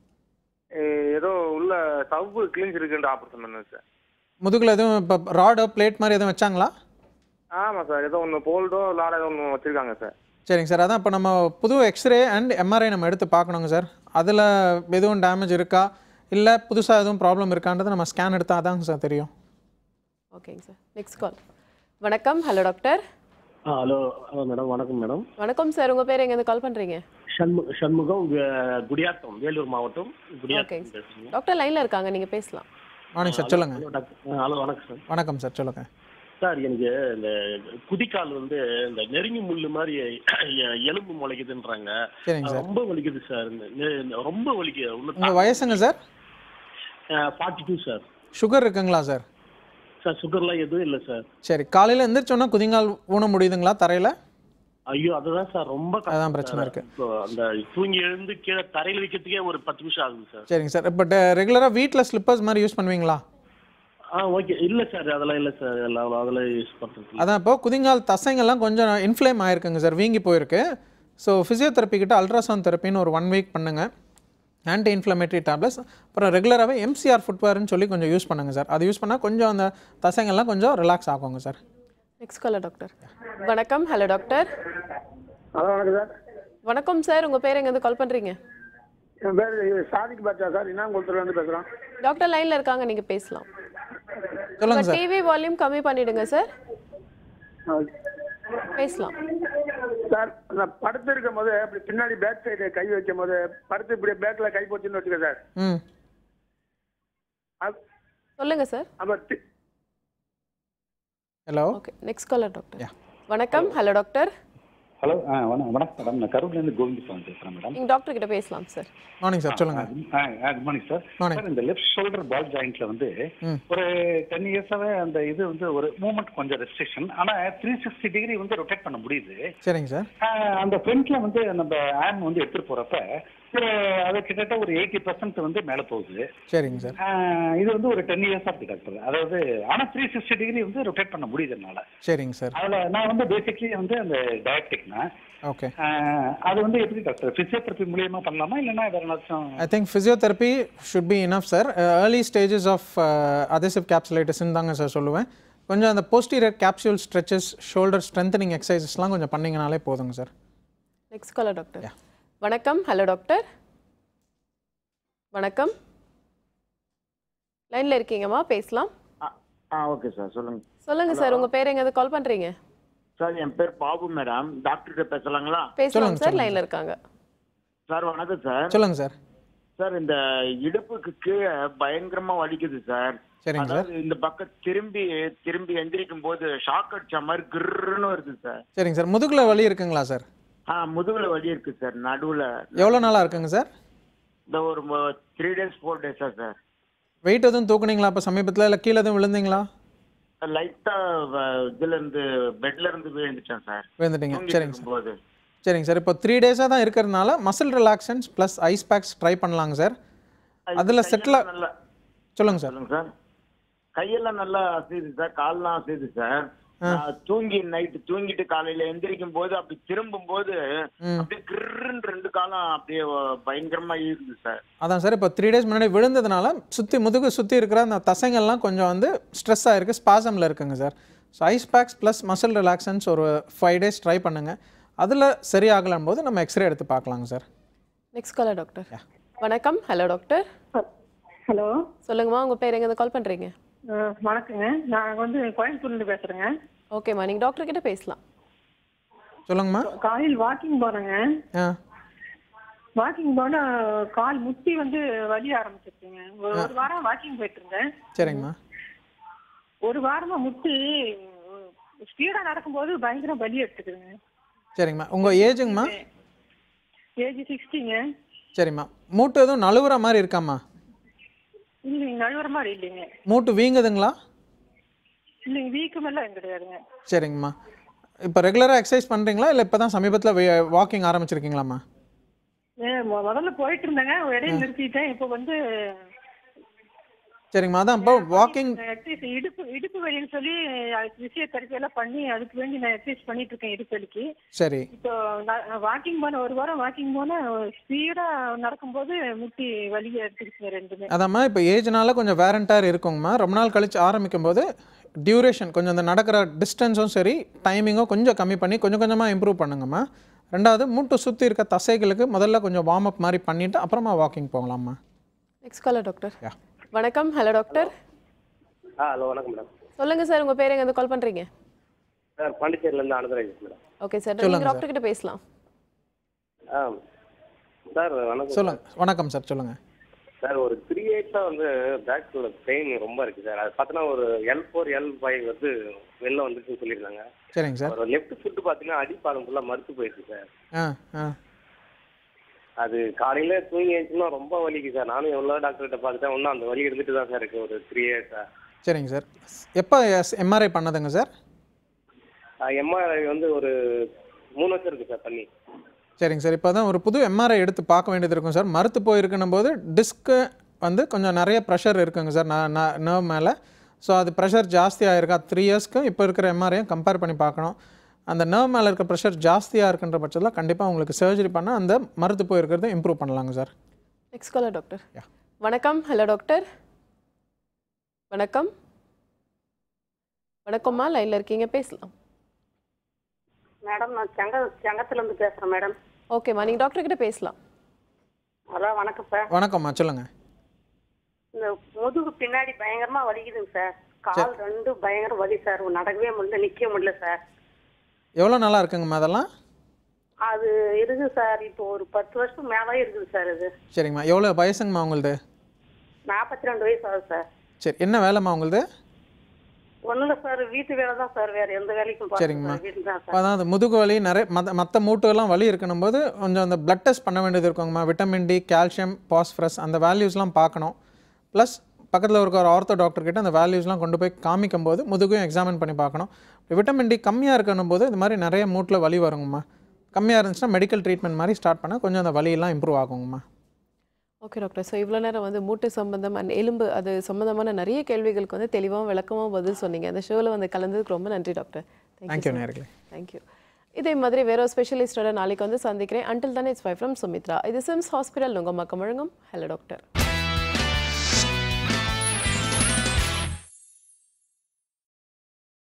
ஏ- ஏதோ உள்ள சவ்வு கிழிஞ்சிருக்குன்ற ஆப்ரேஷன் பண்ணேன் சார்
முதுகில் எதுவும் இப்போ ராடோ பிளேட் மாதிரி எதுவும் வச்சாங்களா
ஆமா சார் ஏதோ ஒன்று போல்டோ லாடோ ஏதோ ஒன்று வச்சிருக்காங்க சார்
சரிங்க சார் அதான் இப்போ நம்ம புது எக்ஸ்ரே அண்ட் எம்ஆர்ஐ நம்ம எடுத்து பார்க்கணுங்க சார் அதில் எதுவும் டேமேஜ் இருக்கா இல்லை புதுசாக எதுவும் ப்ராப்ளம் இருக்கான்றது நம்ம ஸ்கேன் எடுத்தால் அதாங்க சார் தெரியும்
ஓகேங்க சார் நெக்ஸ்ட் கால் வணக்கம் ஹலோ டாக்டர்
ஆ ஹலோ ஹலோ மேடம் வணக்கம் மேடம்
வணக்கம் சார் உங்க பேர் எங்க கால் பண்றீங்க
சண்மு சண்முகம் வே- குடியாத்தம் வேலூர் மாவட்டம் குடியாத்தம்
ஓகேங்க
பேசுறேன்
டாக்டர் லைன்ல இருக்காங்க நீங்க பேசலாம்
மார்னிங் சார்
ஹலோ,
சொல்லுங்கள்
ஹலோ டாக்டர் ஆ, ஹலோ வணக்கம் சார்
வணக்கம் சார் சொல்லுங்கள்
சார் எனக்கு இந்த குதிக்கால் வந்து இந்த நெருங்கி முள்ளு மாதிரி எ- எலும்பு முளைக்குதுன்றாங்க
சரிங்க சார்.
ரொம்ப வலிக்குது சார் இந்த- இந்த- ரொம்ப வலிக்குது
உங்கள் வயசுங்க sir
forty two sir
sugar இருக்குங்களா சார்
சார் சுகர்லாம் எதுவும் இல்லை சார்
சரி காலையில் எந்திரிச்சோன்னா குதிங்கால் ஊன முடியுதுங்களா தரையில்
ஐயோ அதுதான் சார் ரொம்ப கஷ்டம்
அதான் பிரச்சனை
சார்.
இருக்கு.
இப்போ அந்த தூங்கி எழுந்து கீழே தரையில் வைக்கிறதுக்கே ஒரு பத்து நிமிஷம் ஆகுது சார்
சரிங்க சார் இப்போ ரெகுலராக வீட்டில் ஸ்லிப்பர்ஸ் மாதிரி யூஸ் பண்ணுவீங்களா
ஆ ஓகே இல்லை சார் அதெல்லாம் இல்லை சார் எல்லாம் அதெல்லாம் யூஸ் பண்ணுறது
அதான் இப்போ குதிங்கால் தசைங்கள்லாம் கொஞ்சம் இன்ஃப்ளேம் ஆயிருக்குங்க சார் வீங்கி போயிருக்கு ஸோ ஃபிசியோதெரப்பி கிட்ட அல்ட்ராசவுண்ட் தெரப்பின்னு ஒரு ஒன் வீக் பண்ணுங்க ஆன்டி இன்ஃப்ளமேட்டரி டேப்லெட்ஸ் அப்புறம் ரெகுலராகவே எம்சிஆர் ஃபுட்வேர்னு சொல்லி கொஞ்சம் யூஸ் பண்ணுங்க சார் அது யூஸ் பண்ணால் கொஞ்சம் அந்த தசைங்கள்லாம் கொஞ்சம் ரிலாக்ஸ் ஆகுங்க சார்
நெக்ஸ்ட் காலர் டாக்டர் வணக்கம் ஹலோ டாக்டர்
ஹலோ வணக்கம் சார்
வணக்கம் சார் உங்க பேர் எங்க கால் பண்றீங்க
என் பேர் சாதிக் பாட்சா சார் இனாங்குளத்துலேருந்து பேசுகிறோம்
டாக்டர் லைன்ல இருக்காங்க நீங்க பேசலாம்
சொல்லுங்க சார்
டிவி வால்யூம் கம்மி பண்ணிடுங்க சார் பேசலாம்
சார் நான் படுத்து இருக்கும் போது அப்படி பின்னாடி பேக் சைடு கை வைக்கும் போது படுத்து இப்படி பேக்ல கை போச்சுன்னு வச்சுக்க சார்
ம்
அது
சொல்லுங்க சார்
அப்ப தி-
hello
okay next caller doctor வணக்கம் ஹலோ டாக்டர்
ஹலோ ஆ வணக்கம் வணக்கம் மேடம் நான் கரூர்லேருந்து கோவிந்த் சாமி பேசுகிறேன் மேடம்
நீங்க டாக்டர் கிட்ட பேசலாம் சார்
மார்னிங் சார் சொல்லுங்க
good morning sir
Morning.
Sir இந்த லெஃப்ட் ஷோல்டர் பால் ஜாயிண்ட்ல வந்து
ம்.
ஒரு டென் இயர்ஸாவே அந்த இது வந்து ஒரு மூவ்மெண்ட் கொஞ்சம் ரெஸ்ட்ரிக்ஷன் ஆனா த்ரீ சிக்ஸ்டி டிகிரி வந்து ரொட்டேட் பண்ண முடியுது
சரிங்க சார்
ஆஹ் அந்த ஃப்ரண்ட்ல வந்து நம்ம ஆம் வந்து எடுத்துட்டு போறப்ப ஒரு அது கிட்டத்தட்ட ஒரு எயிட்டி பர்சன்ட் வந்து மேல போகுது
சரிங்க சார்
ஆஹ் இது வந்து ஒரு டென் இயர்ஸ் இருக்கு டாக்டர் அதாவது ஆனா த்ரீ சிக்ஸ்டி டிகிரி வந்து ரொட்டேட் பண்ண முடியுது என்னால
சரிங்க சார்
அதுல நான் வந்து பேசிக்லி வந்து அந்த டயட்டிக்னா
ஓகே
அது வந்து எப்படி டாக்டர் பிசியோதெரப்பி மூலியமா பண்ணலாமா இல்லைன்னா வேற ஏதாச்சும்
I think physiotherapy should be enough sir early stages of adhesive கேப்சுலைட்டிஸ்ன்னு தாங்க சார் சொல்லுவேன் கொஞ்சம் அந்த posterior capsule stretches shoulder strengthening எக்ஸசைசஸ்லாம் கொஞ்சம் பண்ணிங்கனாலே போதுங்க சார்
நெக்ஸ்ட் காலர் டாக்டர் வணக்கம் ஹலோ டாக்டர் வணக்கம் லைன்ல இருக்கீங்கம்மா பேசலாம்
ஆ ஓகே சார் சொல்லுங்க
சொல்லுங்க சார் உங்க பேர் எங்க கால் பண்றீங்க
சார் என் பேர் பாபு மேடம் டாக்டர்கிட்ட பேசலாங்களா
பேசலாம் சார் லைன்ல இருக்காங்க
சார் வணக்கம் சார்
சொல்லுங்க சார்
சார் இந்த இடுப்புக்கு கீழே பயங்கரமா வலிக்குது சார்
சரிங்க சார்
அதாவது இந்த பக்கம் திரும்பி திரும்பி எந்திரிக்கும் போது ஷாக் அடிச்ச மாதிரி கிர்ன்னு வருது சார்
சரிங்க சார் முதுகுல வலி இருக்குங்களா சார்
ஆ முதுகுல வலி இருக்கு சார் நடுவுல
எவ்வளோ நாளாக இருக்குங்க சார்
இந்த ஒரு த்ரீ டேஸ் ஃபோர் டேஸா சார்
வெயிட் எதுவும் தூக்குனீங்களா இப்போ சமீபத்தில் இல்லை கீழே எதுவும் விழுந்தீங்களா
லைட்டா இதுல இருந்து பெட்ல இருந்து விழுந்துட்டேன் சார்
விழுந்துட்டீங்க
தூங்கிட்டு
சரிங்க சார்
இருக்கும்போது
சரிங்க சார் இப்போ த்ரீ டேஸாக தான் இருக்கிறதுனால muscle relaxants plus ice packs try பண்ணலாங்க சார் அதில் செட்டில்
நல்லா
சொல்லுங்கள் சார்
சொல்லுங்க சார் கையெல்லாம் நல்லா அசையுது சார் கால்லாம் அசையுது சார் நான் தூங்கி நைட்டு தூங்கிட்டு காலையில எந்திரிக்கும் போது அப்படி திரும்பும் போது
ம்.
அப்படியே கிருன்னு ரெண்டு காலம் அப்படியே பயங்கரமா இருக்குது சார்
அதான் சார் இப்போ த்ரீ டேஸ் முன்னாடி விழுந்ததுனால சுற்றி முதுகு சுற்றி இருக்கிற அந்த தசைங்கள்லாம் கொஞ்சம் வந்து ஸ்ட்ரெஸ் ஆகிருக்கு ஸ்பாசமில் இருக்குங்க sir so ice packs plus muscle relaxants ஒரு ஃபைவ் டேஸ் ட்ரை பண்ணுங்கள் அதில் சரியாகலாம் போது நம்ம எக்ஸ்ரே எடுத்து பார்க்கலாங்க சார்
நெக்ஸ்ட் காலர் டாக்டர் வணக்கம் ஹலோ டாக்டர்
ஹலோ
சொல்லுங்கம்மா உங்க பேர் எங்க கால் பண்றீங்க
வணக்கங்க நான் வந்து கோயம்புத்தூர்ல பேசுறேங்க
ஓகேம்மா நீங்க டாக்டர் கிட்ட பேசலாம்
சொல்லுங்கம்மா
காலையில் வாக்கிங் போறேங்க
ஆ
வாக்கிங் போனா கால் முட்டி வந்து வலி ஆரம்பிச்சிருச்சுங்க ஒரு ஒரு வாரம் வாக்கிங் போயிட்டு இருந்தேன்
சரிங்கம்மா
ஒரு வாரமா முட்டி ஸ்பீடா நடக்கும்போது பயங்கர வலி எடுத்துக்குதுங்க
சரிங்கம்மா உங்கள் ஏஜுங்கம்மா
ஏஜ் சிக்ஸ்டிங்க
சரிம்மா மூட்டு எதுவும் நழுவுற மாதிரி இருக்காம்மா
இல்லைங்க நழுவுற மாதிரி இல்லைங்க
மூட்டு வீங்குதுங்களா
இல்லைங்க வீக்கம் எல்லாம் கிடையாதுங்க
சரிங்கம்மா இப்போ ரெகுலராக எக்ஸசைஸ் பண்ணுறீங்களா இல்லை இப்போ தான் சமீபத்தில் வாக்கிங் ஆரம்பிச்சிருக்கீங்களாம்மா
ஏ, மொ- முதல்ல போயிட்டு இருந்தேங்க இடையில நிறுத்திட்டேன் இப்போ வந்து
சரிங்கம்மா அதான் இப்போ வாக்கிங்
exercise இடுப்பு இடுப்பு வலின்னு சொல்லி பிசியோதெரப்பி எல்லாம் பண்ணி அதுக்கு வேண்டி நான் எக்ஸசைஸ் பண்ணிட்டு இருக்கேன் இடுப்பு வலிக்கு
சரி
இப்போ வாக்கிங் போன ஒரு வாரம் வாக்கிங் போன ஸ்பீடா நடக்கும்போது முட்டி வலியை எடுத்துக்கிச்சுங்க ரெண்டுமே
அதாம்மா இப்போ ஏஜ்னால கொஞ்சம் வேரண்டார் இருக்குங்கம்மா ரொம்ப நாள் கழிச்சு ஆரம்பிக்கும் போது டியூரேஷன் கொஞ்சம் அந்த நடக்கிற டிஸ்டன்ஸும் சரி டைமிங்கும் கொஞ்சம் கம்மி பண்ணி கொஞ்சம் கொஞ்சமாக இம்ப்ரூவ் பண்ணுங்கம்மா ரெண்டாவது மூட்டை சுற்றி இருக்க தசைகளுக்கு முதல்ல கொஞ்சம் வார்ம் அப் மாதிரி பண்ணிவிட்டு அப்புறமா வாக்கிங் போகலாம்மா
நெக்ஸ்ட் காலர் டாக்டர் வணக்கம் ஹலோ டாக்டர்
ஆ ஹலோ வணக்கம் மேடம்
சொல்லுங்க சார் உங்க பேர் எங்க கால் பண்றீங்க
சார் பாண்டிச்சேரியிலேருந்து ஆனந்தராஜ் மேடம்
ஓகே சார்
சொல்லுங்க
நீங்க
சார்.
டாக்டர் கிட்ட பேசலாம்
ஆ சார் வணக்கம்
சொல்லுங்க வணக்கம் சார் சொல்லுங்கள்
சார் ஒரு த்ரீ இயர்ஸாக வந்து பேக்கில் பெயின் ரொம்ப இருக்கு சார் அது பார்த்தீங்கன்னா ஒரு எல் ஃபோர் எல் ஃபைவ் வந்து வெளில வந்துச்சுன்னு சொல்லியிருந்தாங்க
சரிங்க சார்
ஒரு லெஃப்ட் ஃபுட்டு பார்த்தீங்கன்னா அடிப்பாதம் ஃபுல்லாக மறுத்து போயிருக்கு சார்
ஆ ஆ
அது காலையில தூங்கி எழுந்துச்சுன்னா ரொம்ப வலிக்கு சார் நானும் எவ்வளோ டாக்டர்கிட்ட பார்த்துட்டேன் இன்னும் அந்த வலி இருந்துட்டு தான் சார் இருக்கு ஒரு த்ரீ இயர்ஸாக
சரிங்க சார் எப்போ எம்ஆர்ஐ பண்ணதுங்க சார்
எம்ஆர்ஐ வந்து ஒரு மூணு வருஷம் இருக்கு சார் பண்ணி
சரிங்க சார் இப்போ தான் ஒரு புது எம்ஆர்ஐ எடுத்து பார்க்க வேண்டியது இருக்கும் சார் மறுத்து போயிருக்குன்னும் போது டிஸ்க்கு வந்து கொஞ்சம் நிறைய ப்ரெஷர் இருக்குங்க சார் நான் நர்வ் மேலே ஸோ அது ப்ரெஷர் ஜாஸ்தியாக இருக்கா த்ரீ இயர்ஸ்க்கும் இப்போ இருக்கிற எம்ஆர்ஐயும் கம்பேர் பண்ணி பார்க்கணும் அந்த நர்வ் மேலே இருக்க ப்ரெஷர் ஜாஸ்தியாக இருக்குன்ற பட்சத்தில் கண்டிப்பாக உங்களுக்கு சர்ஜரி பண்ணால் அந்த மறுத்து போயிருக்கிறத இம்ப்ரூவ் பண்ணலாங்க சார்
நெக்ஸ்ட் காலர் டாக்டர் வணக்கம் ஹலோ டாக்டர் வணக்கம் வணக்கம்மா லைன்ல இருக்கீங்க பேசலாம்
மேடம் நான் செங்க செங்கத்துல இருந்து பேசுறேன் மேடம்
ஓகேம்மா நீங்க டாக்டர் கிட்ட பேசலாம்
ஹலோ வணக்கம் சார்
வணக்கம்மா சொல்லுங்கள்
இந்த முதுகு பின்னாடி பயங்கரமா வலிக்குதுங்க சார் கால் ரெண்டும் பயங்கர வலி சார் நடக்கவே முடியல நிக்க முடியல சார்
எவ்வளோ நல்லா இருக்குங்கம்மா அதெல்லாம்
அது இருக்குது சார் இப்போ ஒரு பத்து வருஷம் மேலே இருக்குது சார் இது
சரிங்கம்மா எவ்வளோ வயசுங்கம்மா உங்களுது
நாற்பத்தி ரெண்டு வயசு ஆகுது சார்
சரி என்ன வேலைம்மா உங்களுது
ஒண்ணும் இல்ல சார் வீட்டு வேலை தான் சார் வேற எந்த வேலைக்கும் போறது
சரிங்கம்மா
சார் வீட்டுல தான்
இப்போ அதான் அந்த முதுகு வலி நிறைய மற்ற மற்ற மூட்டுகள்லாம் வலி இருக்கணும் போது கொஞ்சம் அந்த பிளட் டெஸ்ட் பண்ண வேண்டியது இருக்குங்கம்மா விட்டமின் டி கால்சியம் பாஸ்பரஸ் அந்த வேல்யூஸ்லாம் பார்க்கணும் ப்ளஸ் பக்கத்தில் இருக்க ஒரு ஆர்த்தோ டாக்டர் கிட்ட அந்த வேல்யூஸ்லாம் கொண்டு போய் காமிக்கும் போது முதுகையும் எக்ஸாமின் பண்ணி பார்க்கணும் விட்டமின் டி கம்மியாக இருக்கணும் போது இது மாதிரி நிறைய மூட்டில் வலி வருங்கம்மா கம்மியாக இருந்துச்சுன்னா மெடிக்கல் ட்ரீட்மெண்ட் மாதிரி ஸ்டார்ட் பண்ணால் கொஞ்சம் அந்த வலியெல்லாம் இம்ப்ரூவ் ஆகுங்கம்மா
ஓகே டாக்டர் ஸோ இவ்வளோ நேரம் வந்து மூட்டு சம்பந்தம் அண்ட் எலும்பு அது சம்பந்தமான நிறைய கேள்விகளுக்கு வந்து தெளிவாகவும் விளக்கமாக பதில் சொன்னீங்க அந்த ஷோவில் வந்து கலந்ததுக்கு ரொம்ப நன்றி டாக்டர்
Thank you, நேயர்களே.
தேங்க்யூ இதே மாதிரி வேற ஒரு ஸ்பெஷலிஸ்டோட நாளைக்கு வந்து சந்திக்கிறேன் அன்டில் தானே இட்ஸ் ஃபைவ் ஃப்ரம் சுமித்ரா இது சிம்ஸ் ஹாஸ்பிட்டல் உங்கள் மக்கள் முழங்கும் ஹலோ டாக்டர்